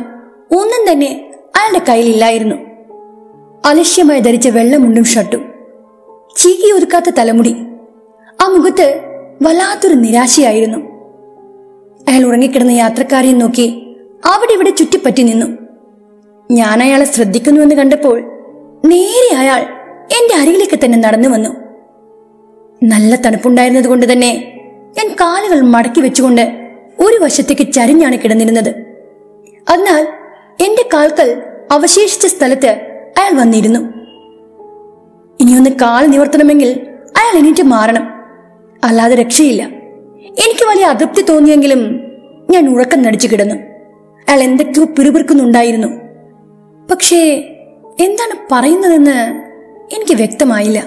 ഒന്നും തന്നെ അയാളുടെ കയ്യിലില്ലായിരുന്നു അലക്ഷ്യമായി ധരിച്ച വെള്ളമുണ്ടും ഷർട്ടും ചീകി ഒതുക്കാത്ത തലമുടി ആ മുഖത്ത് വല്ലാത്തൊരു നിരാശയായിരുന്നു അയാൾ ഉറങ്ങിക്കിടന്ന യാത്രക്കാരെ നോക്കി അവിടെ ഇവിടെ ചുറ്റിപ്പറ്റി നിന്നു ഞാൻ അയാളെ ശ്രദ്ധിക്കുന്നുവെന്ന് കണ്ടപ്പോൾ നേരെ അയാൾ എന്റെ അരികിലേക്ക് തന്നെ നടന്നു വന്നു നല്ല തണുപ്പുണ്ടായിരുന്നത് കൊണ്ട് തന്നെ ഞാൻ കാലുകൾ മടക്കി വെച്ചുകൊണ്ട് ഒരു വശത്തേക്ക് ചരിഞ്ഞാണ് കിടന്നിരുന്നത് എന്നാൽ എന്റെ കാൽക്കൽ അവശേഷിച്ച സ്ഥലത്ത് അയാൾ വന്നിരുന്നു ഇനിയൊന്ന് കാൽ നിവർത്തണമെങ്കിൽ അയാൾ എണീറ്റ് മാറണം അല്ലാതെ രക്ഷയില്ല എനിക്ക് വലിയ അതൃപ്തി തോന്നിയെങ്കിലും ഞാൻ ഉറക്കം നടിച്ചു കിടന്നു അയാൾ എന്തൊക്കെയോ പിറുപിറുക്കുന്നുണ്ടായിരുന്നു പക്ഷേ എന്താണ് പറയുന്നതെന്ന് എനിക്ക് വ്യക്തമായില്ല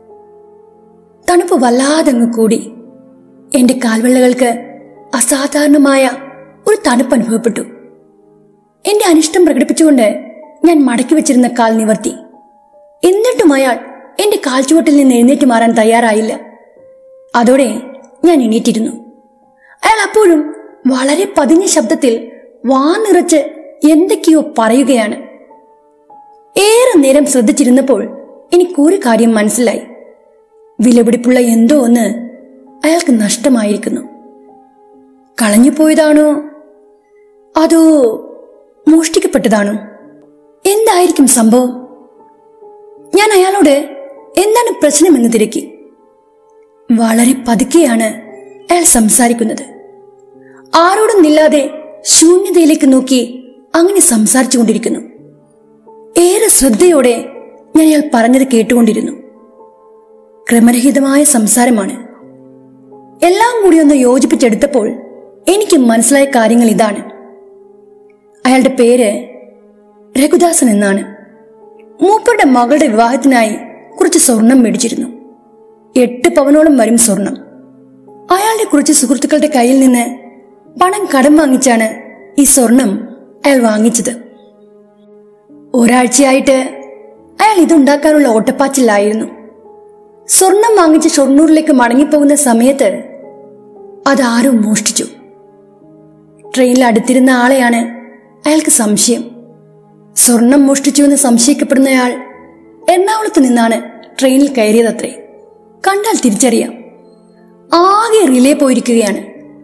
തണുപ്പ് വല്ലാതങ്ങ് കൂടി എന്റെ കാൽവെള്ളകൾക്ക് അസാധാരണമായ ഒരു തണുപ്പ് അനുഭവപ്പെട്ടു എന്റെ അനിഷ്ടം പ്രകടിപ്പിച്ചുകൊണ്ട് ഞാൻ മടക്കി വെച്ചിരുന്ന കാൽ നിവർത്തി എന്നിട്ടും അയാൾ എന്റെ കാൽച്ചുവട്ടിൽ നിന്ന് എഴുന്നേറ്റ് മാറാൻ തയ്യാറായില്ല അതോടെ ഞാൻ എണീറ്റിരുന്നു അയാൾ അപ്പോഴും വളരെ പതിഞ്ഞ ശബ്ദത്തിൽ വാ നിറച്ച് എന്തൊക്കെയോ പറയുകയാണ് ഏറെ നേരം ശ്രദ്ധിച്ചിരുന്നപ്പോൾ എനിക്കൊരു കാര്യം മനസ്സിലായി വിലപിടിപ്പുള്ള എന്തോ ഒന്ന് അയാൾക്ക് നഷ്ടമായിരിക്കുന്നു കളഞ്ഞുപോയതാണോ അതോ മോഷ്ടിക്കപ്പെട്ടതാണോ എന്തായിരിക്കും സംഭവം ഞാൻ അയാളോട് എന്താണ് പ്രശ്നമെന്ന് തിരക്കി വളരെ പതുക്കെയാണ് അയാൾ സംസാരിക്കുന്നത് ആരോടും നില്ലാതെ ശൂന്യതയിലേക്ക് നോക്കി അങ്ങനെ സംസാരിച്ചു കൊണ്ടിരിക്കുന്നു ഏറെ ശ്രദ്ധയോടെ ഞാൻ അയാൾ പറഞ്ഞത് കേട്ടുകൊണ്ടിരുന്നു ക്രമരഹിതമായ സംസാരമാണ് എല്ലാം കൂടി ഒന്ന് യോജിപ്പിച്ചെടുത്തപ്പോൾ എനിക്ക് മനസ്സിലായ കാര്യങ്ങൾ ഇതാണ് അയാളുടെ പേര് രഘുദാസൻ എന്നാണ് മൂപ്പരുടെ മകളുടെ വിവാഹത്തിനായി കുറച്ച് സ്വർണം മേടിച്ചിരുന്നു എട്ട് പവനോളം വരും സ്വർണം അയാളുടെ കുറച്ച് സുഹൃത്തുക്കളുടെ കയ്യിൽ നിന്ന് പണം കടം വാങ്ങിച്ചാണ് ഈ സ്വർണം അയാൾ വാങ്ങിച്ചത് ഒരാഴ്ചയായിട്ട് അയാൾ ഇതുണ്ടാക്കാനുള്ള ഓട്ടപ്പാച്ചിലായിരുന്നു സ്വർണം വാങ്ങിച്ച് ഷൊർണൂരിലേക്ക് മടങ്ങിപ്പോകുന്ന സമയത്ത് അതാരോ മോഷ്ടിച്ചു ട്രെയിനിൽ അടുത്തിരുന്ന ആളെയാണ് അയാൾക്ക് സംശയം സ്വർണം മോഷ്ടിച്ചുവെന്ന് സംശയിക്കപ്പെടുന്നയാൾ എറണാകുളത്ത് നിന്നാണ് ട്രെയിനിൽ കയറിയതത്രേ കണ്ടാൽ തിരിച്ചറിയാം ആകെ റിലേ പോയിരിക്കുകയാണ്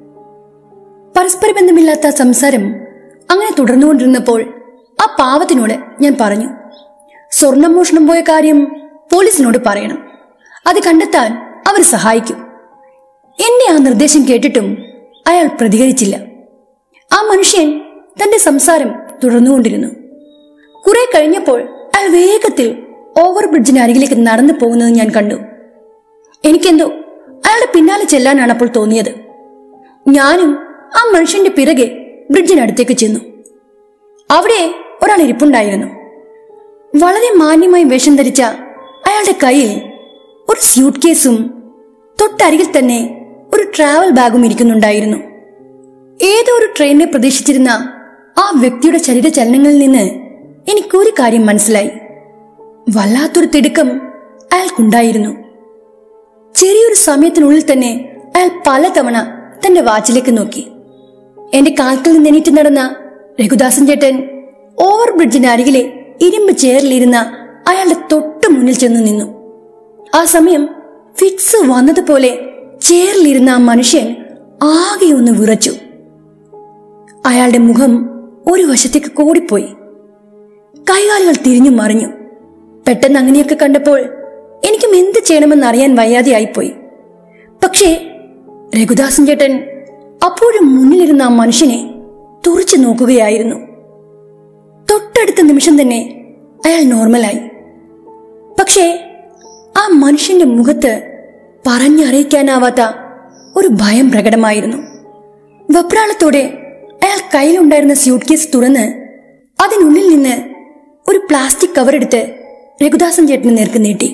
പരസ്പര ബന്ധമില്ലാത്ത സംസാരം അങ്ങനെ തുടർന്നുകൊണ്ടിരുന്നപ്പോൾ ആ പാവത്തിനോട് ഞാൻ പറഞ്ഞു സ്വർണം മോഷണം പോയ കാര്യം പോലീസിനോട് പറയണം അത് കണ്ടെത്താൻ അവർ സഹായിക്കും എന്റെ ആ നിർദ്ദേശം കേട്ടിട്ടും അയാൾ പ്രതികരിച്ചില്ല ആ മനുഷ്യൻ തന്റെ സംസാരം തുടർന്നുകൊണ്ടിരുന്നു കുറെ കഴിഞ്ഞപ്പോൾ അയാൾ വേഗത്തിൽ ഓവർ ബ്രിഡ്ജിന് അരികിലേക്ക് നടന്നു പോകുന്നത് ഞാൻ കണ്ടു എനിക്കെന്തോ അയാളുടെ പിന്നാലെ ചെല്ലാനാണ് അപ്പോൾ തോന്നിയത് ഞാനും ആ മനുഷ്യന്റെ പിറകെ ബ്രിഡ്ജിനടുത്തേക്ക് ചെന്നു അവിടെ ഒരാൾ ഇരിപ്പുണ്ടായിരുന്നു വളരെ മാന്യമായി വേഷം ധരിച്ച അയാളുടെ കയ്യിൽ ഒരു സ്യൂട്ട് കേസും തൊട്ടരികിൽ തന്നെ ഒരു ട്രാവൽ ബാഗും ഇരിക്കുന്നുണ്ടായിരുന്നു ഏതോ ഒരു ട്രെയിനിനെ പ്രതീക്ഷിച്ചിരുന്ന ആ വ്യക്തിയുടെ ശരീരചലനങ്ങളിൽ നിന്ന് എനിക്കൊരു കാര്യം മനസ്സിലായി വല്ലാത്തൊരു തിടുക്കം അയാൾക്കുണ്ടായിരുന്നു ചെറിയൊരു സമയത്തിനുള്ളിൽ തന്നെ അയാൾ പലതവണ തന്റെ വാച്ചിലേക്ക് നോക്കി എന്റെ കാൽക്കൽ നിന്ന് എണീറ്റ് നടന്ന രഘുദാസൻ ചേട്ടൻ ഓവർ ബ്രിഡ്ജിന് അരികിലെ ഇരുമ്പ് ചെയറിലിരുന്ന അയാളുടെ തൊട്ടു മുന്നിൽ ചെന്ന് നിന്നു ആ സമയം ഫിക്സ് വന്നതുപോലെ ചെയറിലിരുന്ന ആ മനുഷ്യൻ ആകെ ഒന്ന് വിറച്ചു അയാളുടെ മുഖം ഒരു വശത്തേക്ക് കൂടിപ്പോയി കൈകാലുകൾ തിരിഞ്ഞു മറിഞ്ഞു പെട്ടെന്ന് അങ്ങനെയൊക്കെ കണ്ടപ്പോൾ എനിക്കും എന്ത് ചെയ്യണമെന്ന് അറിയാൻ വയ്യാതെയായിപ്പോയി പക്ഷേ രഘുദാസൻ ചേട്ടൻ അപ്പോഴും മുന്നിലിരുന്ന ആ മനുഷ്യനെ തുറച്ചു നോക്കുകയായിരുന്നു തൊട്ടടുത്ത നിമിഷം തന്നെ അയാൾ നോർമലായി പക്ഷേ ആ മനുഷ്യന്റെ മുഖത്ത് പറഞ്ഞറിയിക്കാനാവാത്ത ഒരു ഭയം പ്രകടമായിരുന്നു വെപ്രാളത്തോടെ അയാൾ കയ്യിലുണ്ടായിരുന്ന സ്യൂട്ട് കേസ് തുറന്ന് അതിനുള്ളിൽ നിന്ന് ഒരു പ്ലാസ്റ്റിക് കവറെടുത്ത് രഘുദാസൻ ചേട്ടന് നേർക്ക് നീട്ടി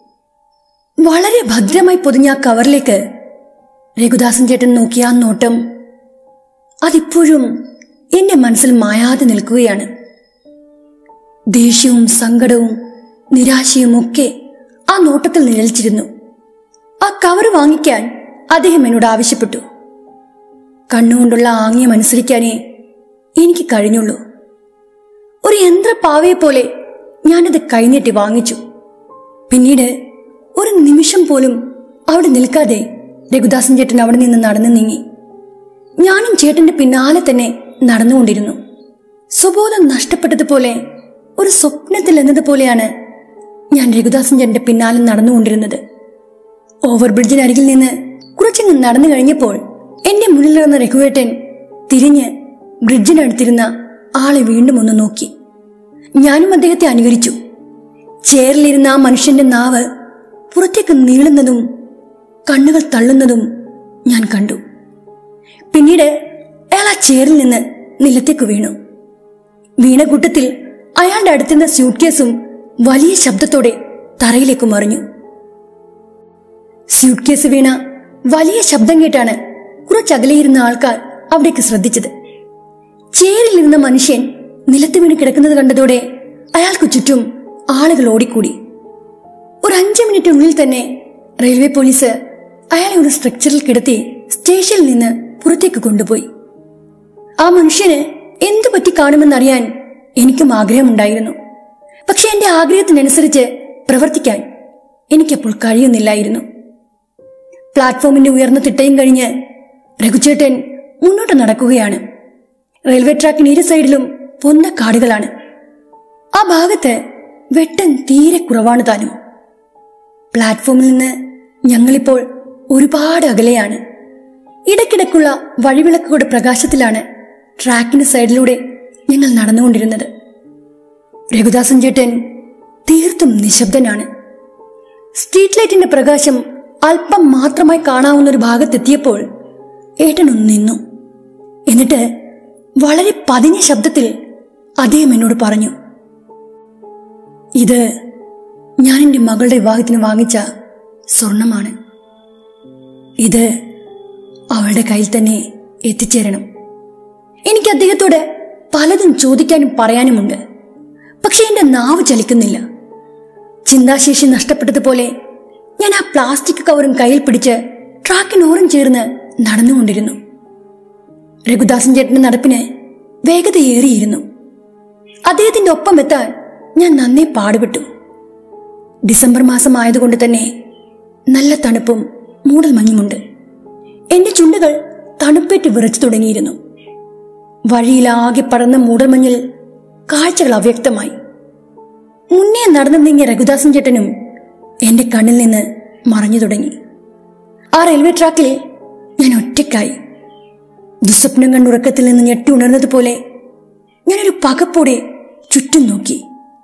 വളരെ ഭദ്രമായി പൊതിഞ്ഞ ആ കവറിലേക്ക് രഘുദാസൻ ചേട്ടൻ നോക്കിയ ആ നോട്ടം അതിപ്പോഴും എന്റെ മനസ്സിൽ മായാതെ നിൽക്കുകയാണ് ദേഷ്യവും സങ്കടവും നിരാശയും ഒക്കെ ആ നോട്ടത്തിൽ നിഴലിച്ചിരുന്നു ആ കവർ വാങ്ങിക്കാൻ അദ്ദേഹം എന്നോട് ആവശ്യപ്പെട്ടു കണ്ണുകൊണ്ടുള്ള ആംഗ്യം അനുസരിക്കാനേ എനിക്ക് കഴിഞ്ഞുള്ളൂ പാവയെ പോലെ ഞാനത് കൈനീട്ടി വാങ്ങിച്ചു പിന്നീട് ഒരു നിമിഷം പോലും അവിടെ നിൽക്കാതെ രഘുദാസൻ ചേട്ടൻ അവിടെ നിന്ന് നടന്നു നീങ്ങി ഞാനും ചേട്ടന്റെ പിന്നാലെ തന്നെ നടന്നുകൊണ്ടിരുന്നു സുബോധം നഷ്ടപ്പെട്ടതുപോലെ ഒരു സ്വപ്നത്തിൽ എന്നതുപോലെയാണ് ഞാൻ രഘുദാസൻ ചേട്ടന്റെ പിന്നാലെ നടന്നുകൊണ്ടിരുന്നത് ഓവർ ബ്രിഡ്ജിനരികിൽ നിന്ന് കുറച്ചങ്ങ് നടന്നു കഴിഞ്ഞപ്പോൾ എന്റെ മുന്നിൽ വന്ന രഘുവേട്ടൻ തിരിഞ്ഞ് ബ്രിഡ്ജിനടുത്തിരുന്ന ആളെ വീണ്ടും ഒന്ന് നോക്കി ഞാനും അദ്ദേഹത്തെ അനുകരിച്ചു ചേറിലിരുന്ന ആ മനുഷ്യന്റെ നാവ് പുറത്തേക്ക് നീളുന്നതും കണ്ണുകൾ തള്ളുന്നതും ഞാൻ കണ്ടു പിന്നീട് അയാൾ ആ ചേറിൽ നിന്ന് നിലത്തേക്ക് വീണു വീണ കൂട്ടത്തിൽ അയാളുടെ അടുത്തുനിന്ന സ്യൂട്ട് കേസും വലിയ ശബ്ദത്തോടെ തറയിലേക്ക് മറിഞ്ഞു സ്യൂട്ട് കേസ് വീണ വലിയ ശബ്ദം കേട്ടാണ് കുറച്ചകലെയിരുന്ന ആൾക്കാർ അവിടേക്ക് ശ്രദ്ധിച്ചത് ചേരിലിരുന്ന മനുഷ്യൻ നിലത്ത് വീണ് കിടക്കുന്നത് കണ്ടതോടെ അയാൾക്ക് ചുറ്റും ആളുകൾ ഓടിക്കൂടി ഒരു അഞ്ചു മിനിറ്റിനുള്ളിൽ തന്നെ റെയിൽവേ പോലീസ് അയാളെ ഒരു സ്ട്രക്ചറിൽ കിടത്തി സ്റ്റേഷനിൽ നിന്ന് പുറത്തേക്ക് കൊണ്ടുപോയി ആ മനുഷ്യന് എന്തു പറ്റി കാണുമെന്നറിയാൻ എനിക്കും ആഗ്രഹമുണ്ടായിരുന്നു പക്ഷെ എന്റെ ആഗ്രഹത്തിനനുസരിച്ച് പ്രവർത്തിക്കാൻ എനിക്കപ്പോൾ കഴിയുന്നില്ലായിരുന്നു പ്ലാറ്റ്ഫോമിന്റെ ഉയർന്ന തിട്ടയും കഴിഞ്ഞ് രഘുചേട്ടൻ മുന്നോട്ട് നടക്കുകയാണ് റെയിൽവേ ട്രാക്കിന് ഇരു സൈഡിലും പൊന്ന കാടുകളാണ് ആ ഭാഗത്ത് വെട്ടം തീരെ കുറവാണ് താനും പ്ലാറ്റ്ഫോമിൽ നിന്ന് ഞങ്ങളിപ്പോൾ ഒരുപാട് അകലെയാണ് ഇടയ്ക്കിടയ്ക്കുള്ള വഴിവിളക്കുകളുടെ പ്രകാശത്തിലാണ് ട്രാക്കിന്റെ സൈഡിലൂടെ ഞങ്ങൾ നടന്നുകൊണ്ടിരുന്നത് രഘുദാസൻ ചേട്ടൻ തീർത്തും നിശബ്ദനാണ് സ്ട്രീറ്റ് ലൈറ്റിന്റെ പ്രകാശം അല്പം മാത്രമായി കാണാവുന്ന ഒരു ഭാഗത്തെത്തിയപ്പോൾ ഏട്ടൻ ഒന്ന് നിന്നു എന്നിട്ട് വളരെ പതിഞ്ഞ ശബ്ദത്തിൽ അദ്ദേഹം എന്നോട് പറഞ്ഞു ഇത് ഞാൻ എൻ്റെ മകളുടെ വിവാഹത്തിന് വാങ്ങിച്ച സ്വർണമാണ് ഇത് അവളുടെ കയ്യിൽ തന്നെ എത്തിച്ചേരണം എനിക്ക് അദ്ദേഹത്തോട് പലതും ചോദിക്കാനും പറയാനുമുണ്ട് പക്ഷെ എന്റെ നാവ് ചലിക്കുന്നില്ല ചിന്താശേഷി നഷ്ടപ്പെട്ടതുപോലെ ഞാൻ ആ പ്ലാസ്റ്റിക് കവറും കയ്യിൽ പിടിച്ച് ട്രാക്കിനോറും ചേർന്ന് നടന്നുകൊണ്ടിരുന്നു രഘുദാസൻ ചേട്ടന്റെ നടപ്പിന് വേഗതയേറിയിരുന്നു അദ്ദേഹത്തിന്റെ ഒപ്പം എത്താൻ ഞാൻ നന്നേ പാടുപെട്ടു ഡിസംബർ മാസം ആയതുകൊണ്ട് തന്നെ നല്ല തണുപ്പും മൂടൽ മഞ്ഞുമുണ്ട് എന്റെ ചുണ്ടുകൾ തണുപ്പേറ്റ് വിറച്ചു തുടങ്ങിയിരുന്നു വഴിയിലാകെ പടർന്ന മൂടൽമഞ്ഞിൽ കാഴ്ചകൾ അവ്യക്തമായി മുന്നേ നടന്നു നീങ്ങിയ രഘുദാസൻ ചേട്ടനും എന്റെ കണ്ണിൽ നിന്ന് മറഞ്ഞു തുടങ്ങി ആ റെയിൽവേ ട്രാക്കിൽ ഞാൻ ഒറ്റയ്ക്കായി ദുസ്വപ്നം കണ്ടുറക്കത്തിൽ നിന്ന് ഞെട്ടി ഉണർന്നതുപോലെ ഞാനൊരു പകപ്പോടെ ചുറ്റും നോക്കി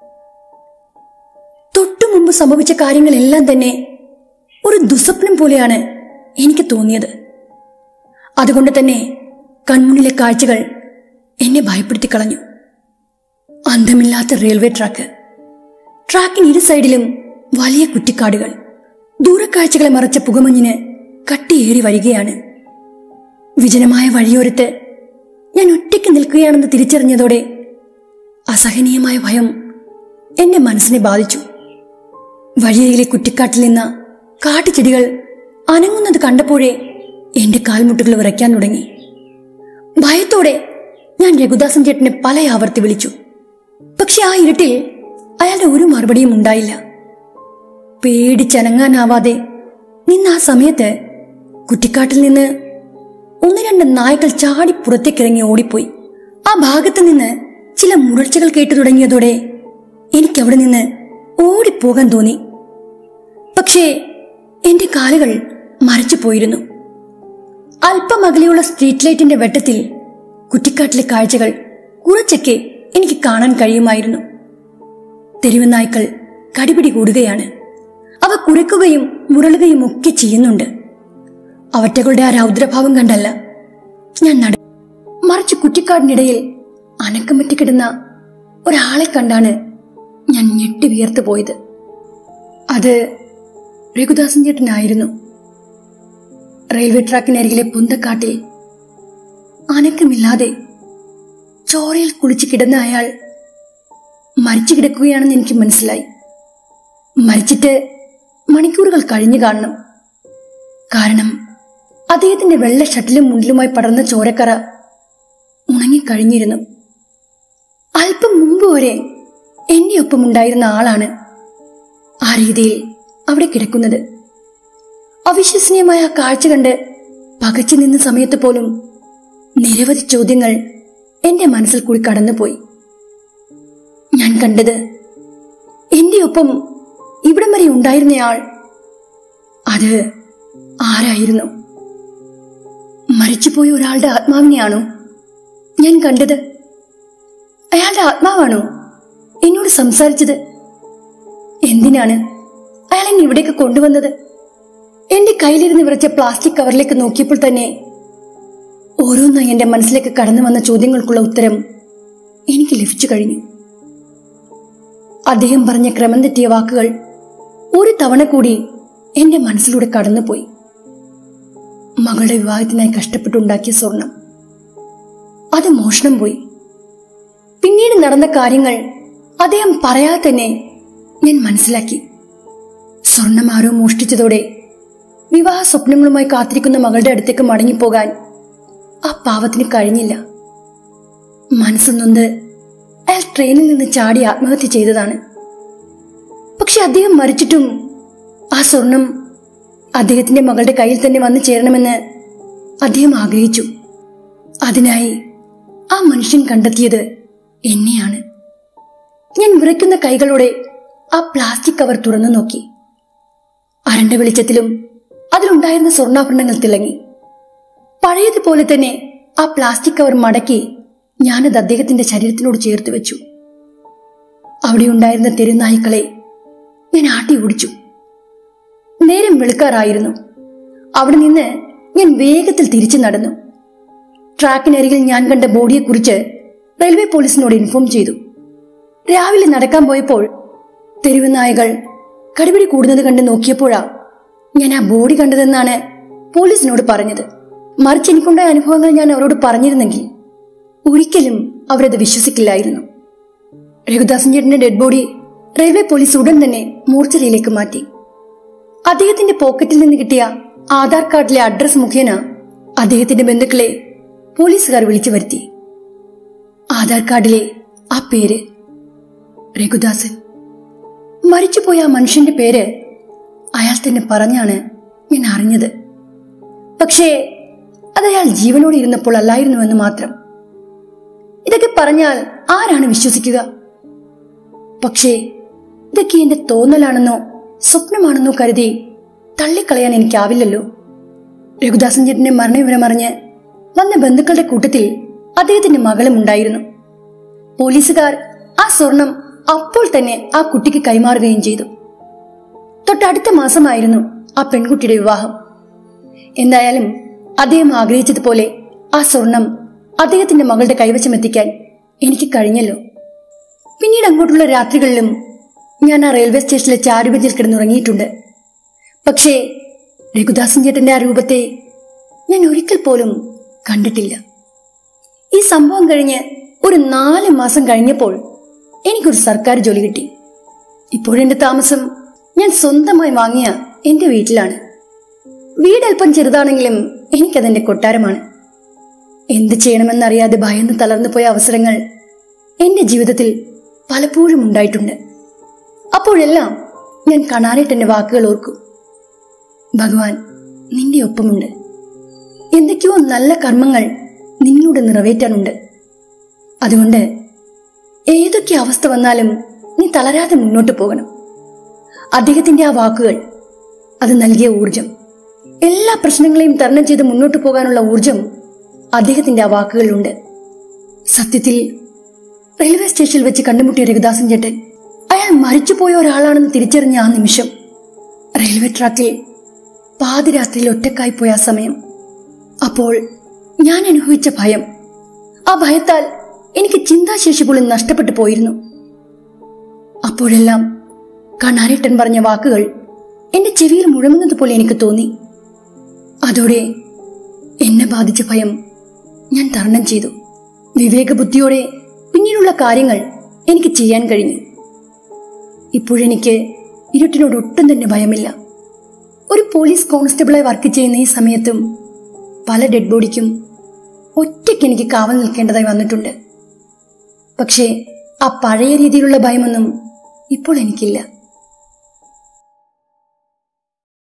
തൊട്ടു മുമ്പ് സംഭവിച്ച കാര്യങ്ങളെല്ലാം തന്നെ ഒരു ദുസ്വപ്നം പോലെയാണ് എനിക്ക് തോന്നിയത് അതുകൊണ്ട് തന്നെ കൺമുന്നിലെ കാഴ്ചകൾ എന്നെ ഭയപ്പെടുത്തി കളഞ്ഞു അന്തമില്ലാത്ത റെയിൽവേ ട്രാക്ക് ട്രാക്കിന് ഇരു സൈഡിലും വലിയ കുറ്റിക്കാടുകൾ ദൂരക്കാഴ്ചകളെ മറച്ച പുകമഞ്ഞിന് കട്ടിയേറി വരികയാണ് വിജനമായ വഴിയോരത്ത് ഞാൻ ഒറ്റയ്ക്ക് നിൽക്കുകയാണെന്ന് തിരിച്ചറിഞ്ഞതോടെ അസഹനീയമായ ഭയം എന്റെ മനസ്സിനെ ബാധിച്ചു വഴിയരികിലെ കുറ്റിക്കാട്ടിൽ നിന്ന കാട്ടുചെടികൾ അനങ്ങുന്നത് കണ്ടപ്പോഴേ എന്റെ കാൽമുട്ടുകൾ വിറയ്ക്കാൻ തുടങ്ങി ഭയത്തോടെ ഞാൻ രഘുദാസൻ ചേട്ടനെ പല ആവർത്തി വിളിച്ചു പക്ഷെ ആ ഇരുട്ടിൽ അയാളുടെ ഒരു മറുപടിയും ഉണ്ടായില്ല പേടിച്ചനങ്ങാനാവാതെ നിന്ന ആ സമയത്ത് കുറ്റിക്കാട്ടിൽ നിന്ന് ഒന്ന് രണ്ട് നായ്ക്കൾ ചാടി പുറത്തേക്കിറങ്ങി ഓടിപ്പോയി ആ ഭാഗത്ത് നിന്ന് ചില മുരൾച്ചകൾ കേട്ടു തുടങ്ങിയതോടെ എനിക്ക് അവിടെ നിന്ന് ഓടിപ്പോകാൻ തോന്നി പക്ഷേ എന്റെ കാലുകൾ മരച്ചു പോയിരുന്നു അല്പം അകലെയുള്ള സ്ട്രീറ്റ് ലൈറ്റിന്റെ വെട്ടത്തിൽ കുറ്റിക്കാട്ടിലെ കാഴ്ചകൾ കുറച്ചൊക്കെ എനിക്ക് കാണാൻ കഴിയുമായിരുന്നു തെരുവ് നായ്ക്കൾ കടിപിടി കൂടുകയാണ് അവ കുരക്കുകയും മുരളുകയും ഒക്കെ ചെയ്യുന്നുണ്ട് അവറ്റകളുടെ ആ രൗദ്രഭാവം കണ്ടല്ല ഞാൻ നട മറിച്ച് കുറ്റിക്കാടിനിടയിൽ അനക്കം പറ്റി കിടന്ന ഒരാളെ കണ്ടാണ് ഞാൻ ഞെട്ടി വിയർത്തു പോയത് അത് രഘുദാസൻ ചേട്ടനായിരുന്നു റെയിൽവേ ട്രാക്കിനരികിലെ പുന്തക്കാട്ടിൽ അനക്കമില്ലാതെ ചോരയിൽ കുളിച്ച് കിടന്ന അയാൾ മരിച്ചു കിടക്കുകയാണെന്ന് എനിക്ക് മനസ്സിലായി മരിച്ചിട്ട് മണിക്കൂറുകൾ കഴിഞ്ഞു കാണണം കാരണം അദ്ദേഹത്തിന്റെ വെള്ള ഷട്ടിലും മുണ്ടിലുമായി പടർന്ന ചോരക്കറ ഉണങ്ങിക്കഴിഞ്ഞിരുന്നു അല്പം മുമ്പ് വരെ എന്റെ ഒപ്പം ഉണ്ടായിരുന്ന ആളാണ് ആ രീതിയിൽ അവിടെ കിടക്കുന്നത് അവിശ്വസനീയമായ ആ കാഴ്ച കണ്ട് പകച്ചു നിന്ന സമയത്ത് പോലും നിരവധി ചോദ്യങ്ങൾ എന്റെ മനസ്സിൽ കൂടി കടന്നുപോയി ഞാൻ കണ്ടത് എന്റെ ഒപ്പം ഇവിടം വരെ ഉണ്ടായിരുന്നയാൾ അത് ആരായിരുന്നു മരിച്ചുപോയ ഒരാളുടെ ആത്മാവിനെയാണോ ഞാൻ കണ്ടത് അയാളുടെ ആത്മാവാണോ എന്നോട് സംസാരിച്ചത് എന്തിനാണ് അയാൾ എന്നെ ഇവിടേക്ക് കൊണ്ടുവന്നത് എന്റെ കയ്യിലിരുന്ന് വിറച്ച പ്ലാസ്റ്റിക് കവറിലേക്ക് നോക്കിയപ്പോൾ തന്നെ ഓരോന്നായി എന്റെ മനസ്സിലേക്ക് കടന്നു വന്ന ചോദ്യങ്ങൾക്കുള്ള ഉത്തരം എനിക്ക് ലഭിച്ചു കഴിഞ്ഞു അദ്ദേഹം പറഞ്ഞ ക്രമം തെറ്റിയ വാക്കുകൾ ഒരു തവണ കൂടി എന്റെ മനസ്സിലൂടെ കടന്നുപോയി മകളുടെ വിവാഹത്തിനായി കഷ്ടപ്പെട്ടുണ്ടാക്കിയ സ്വർണം അത് മോഷണം പോയി പിന്നീട് നടന്ന കാര്യങ്ങൾ അദ്ദേഹം പറയാതെ തന്നെ ഞാൻ മനസ്സിലാക്കി സ്വർണം ആരോ മോഷ്ടിച്ചതോടെ വിവാഹ സ്വപ്നങ്ങളുമായി കാത്തിരിക്കുന്ന മകളുടെ അടുത്തേക്ക് മടങ്ങിപ്പോകാൻ ആ പാവത്തിന് കഴിഞ്ഞില്ല മനസ്സ് നൊന്ത് അയാൾ ട്രെയിനിൽ നിന്ന് ചാടി ആത്മഹത്യ ചെയ്തതാണ് പക്ഷെ അദ്ദേഹം മരിച്ചിട്ടും ആ സ്വർണം അദ്ദേഹത്തിന്റെ മകളുടെ കയ്യിൽ തന്നെ വന്നു ചേരണമെന്ന് അദ്ദേഹം ആഗ്രഹിച്ചു അതിനായി ആ മനുഷ്യൻ കണ്ടെത്തിയത് എന്നെയാണ് ഞാൻ വിറയ്ക്കുന്ന കൈകളോടെ ആ പ്ലാസ്റ്റിക് കവർ തുറന്നു നോക്കി അരണ്ട വെളിച്ചത്തിലും അതിലുണ്ടായിരുന്ന സ്വർണ്ണാഭരണങ്ങൾ തിളങ്ങി പഴയതുപോലെ തന്നെ ആ പ്ലാസ്റ്റിക് കവർ മടക്കി ഞാനത് അദ്ദേഹത്തിന്റെ ശരീരത്തിനോട് ചേർത്ത് വെച്ചു അവിടെ ഉണ്ടായിരുന്ന തെരുനായ്ക്കളെ ഞാൻ ആട്ടി ഓടിച്ചു നേരം വെളുക്കാറായിരുന്നു അവിടെ നിന്ന് ഞാൻ വേഗത്തിൽ തിരിച്ചു നടന്നു ട്രാക്കിനരികിൽ ഞാൻ കണ്ട ബോഡിയെക്കുറിച്ച് റെയിൽവേ പോലീസിനോട് ഇൻഫോം ചെയ്തു രാവിലെ നടക്കാൻ പോയപ്പോൾ തെരുവ് നായകൾ കടിപിടി കൂടുന്നത് കണ്ട് നോക്കിയപ്പോഴാ ഞാൻ ആ ബോഡി കണ്ടതെന്നാണ് പോലീസിനോട് പറഞ്ഞത് മറിച്ച് എനിക്കുണ്ടായ അനുഭവങ്ങൾ ഞാൻ അവരോട് പറഞ്ഞിരുന്നെങ്കിൽ ഒരിക്കലും അവരത് വിശ്വസിക്കില്ലായിരുന്നു രഘുദാസൻ ചേട്ടന്റെ ഡെഡ് ബോഡി റെയിൽവേ പോലീസ് ഉടൻ തന്നെ മൂർച്ചറിയിലേക്ക് മാറ്റി അദ്ദേഹത്തിന്റെ പോക്കറ്റിൽ നിന്ന് കിട്ടിയ ആധാർ കാർഡിലെ അഡ്രസ് മുഖേന അദ്ദേഹത്തിന്റെ ബന്ധുക്കളെ പോലീസുകാർ വിളിച്ചു വരുത്തി ആധാർ കാർഡിലെ ആ പേര് രഘുദാസൻ മരിച്ചുപോയ ആ മനുഷ്യന്റെ പേര് അയാൾ തന്നെ പറഞ്ഞാണ് ഞാൻ അറിഞ്ഞത് പക്ഷേ അത് അയാൾ ജീവനോടെ ഇരുന്നപ്പോൾ അല്ലായിരുന്നുവെന്ന് മാത്രം ഇതൊക്കെ പറഞ്ഞാൽ ആരാണ് വിശ്വസിക്കുക പക്ഷേ ഇതൊക്കെ എന്റെ തോന്നലാണെന്നോ സ്വപ്നമാണെന്നോ കരുതി തള്ളിക്കളയാൻ എനിക്കാവില്ലല്ലോ രഘുദാസൻ ചേട്ടന്റെ മരണവിവരം അറിഞ്ഞ് വന്ന ബന്ധുക്കളുടെ കൂട്ടത്തിൽ അദ്ദേഹത്തിന്റെ മകളും ഉണ്ടായിരുന്നു പോലീസുകാർ ആ സ്വർണം അപ്പോൾ തന്നെ ആ കുട്ടിക്ക് കൈമാറുകയും ചെയ്തു തൊട്ടടുത്ത മാസമായിരുന്നു ആ പെൺകുട്ടിയുടെ വിവാഹം എന്തായാലും അദ്ദേഹം ആഗ്രഹിച്ചതുപോലെ ആ സ്വർണം അദ്ദേഹത്തിന്റെ മകളുടെ കൈവശം എത്തിക്കാൻ എനിക്ക് കഴിഞ്ഞല്ലോ പിന്നീട് അങ്ങോട്ടുള്ള രാത്രികളിലും ഞാൻ ആ റെയിൽവേ സ്റ്റേഷനിലെ ചാരുബെഞ്ചിൽ കിടന്നുറങ്ങിയിട്ടുണ്ട് പക്ഷേ രഘുദാസൻ ചേട്ടന്റെ ആ രൂപത്തെ ഞാൻ ഒരിക്കൽ പോലും കണ്ടിട്ടില്ല ഈ സംഭവം കഴിഞ്ഞ് ഒരു നാല് മാസം കഴിഞ്ഞപ്പോൾ എനിക്കൊരു സർക്കാർ ജോലി കിട്ടി ഇപ്പോഴെന്റെ താമസം ഞാൻ സ്വന്തമായി വാങ്ങിയ എന്റെ വീട്ടിലാണ് വീട് അല്പം ചെറുതാണെങ്കിലും എനിക്കതെന്റെ കൊട്ടാരമാണ് എന്ത് ചെയ്യണമെന്നറിയാതെ ഭയന്ന് തളർന്നു പോയ അവസരങ്ങൾ എന്റെ ജീവിതത്തിൽ പലപ്പോഴും ഉണ്ടായിട്ടുണ്ട് അപ്പോഴെല്ലാം ഞാൻ കണാനായിട്ടെന്റെ വാക്കുകൾ ഓർക്കും ഭഗവാൻ നിന്റെ ഒപ്പമുണ്ട് എന്തൊക്കെയോ നല്ല കർമ്മങ്ങൾ നിന്നോട് നിറവേറ്റാനുണ്ട് അതുകൊണ്ട് ഏതൊക്കെ അവസ്ഥ വന്നാലും നീ തളരാതെ മുന്നോട്ട് പോകണം അദ്ദേഹത്തിന്റെ ആ വാക്കുകൾ അത് നൽകിയ ഊർജം എല്ലാ പ്രശ്നങ്ങളെയും തരണം ചെയ്ത് മുന്നോട്ട് പോകാനുള്ള ഊർജം അദ്ദേഹത്തിന്റെ ആ വാക്കുകളിലുണ്ട് സത്യത്തിൽ റെയിൽവേ സ്റ്റേഷനിൽ വെച്ച് കണ്ടുമുട്ടിയ രഘുദാസൻ ചേട്ടൻ അയാൾ മരിച്ചുപോയ ഒരാളാണെന്ന് തിരിച്ചറിഞ്ഞ ആ നിമിഷം റെയിൽവേ ട്രാക്കിൽ പാതിരാത്രിയിൽ ഒറ്റക്കായി പോയ ആ സമയം അപ്പോൾ ഞാൻ അനുഭവിച്ച ഭയം ആ ഭയത്താൽ എനിക്ക് ചിന്താശേഷി പോലും നഷ്ടപ്പെട്ടു പോയിരുന്നു അപ്പോഴെല്ലാം കണ്ണാരേട്ടൻ പറഞ്ഞ വാക്കുകൾ എന്റെ ചെവിയിൽ മുഴങ്ങുന്നത് പോലെ എനിക്ക് തോന്നി അതോടെ എന്നെ ബാധിച്ച ഭയം ഞാൻ തരണം ചെയ്തു വിവേകബുദ്ധിയോടെ പിന്നീടുള്ള കാര്യങ്ങൾ എനിക്ക് ചെയ്യാൻ കഴിഞ്ഞു ഇപ്പോഴെനിക്ക് ഇരുട്ടിനോട് ഒട്ടും തന്നെ ഭയമില്ല ഒരു പോലീസ് കോൺസ്റ്റബിളായി വർക്ക് ചെയ്യുന്ന ഈ സമയത്തും പല ഡെഡ് ബോഡിക്കും ഒറ്റയ്ക്ക് എനിക്ക് കാവൽ നിൽക്കേണ്ടതായി വന്നിട്ടുണ്ട് പക്ഷേ ആ പഴയ രീതിയിലുള്ള ഭയമൊന്നും ഇപ്പോൾ എനിക്കില്ല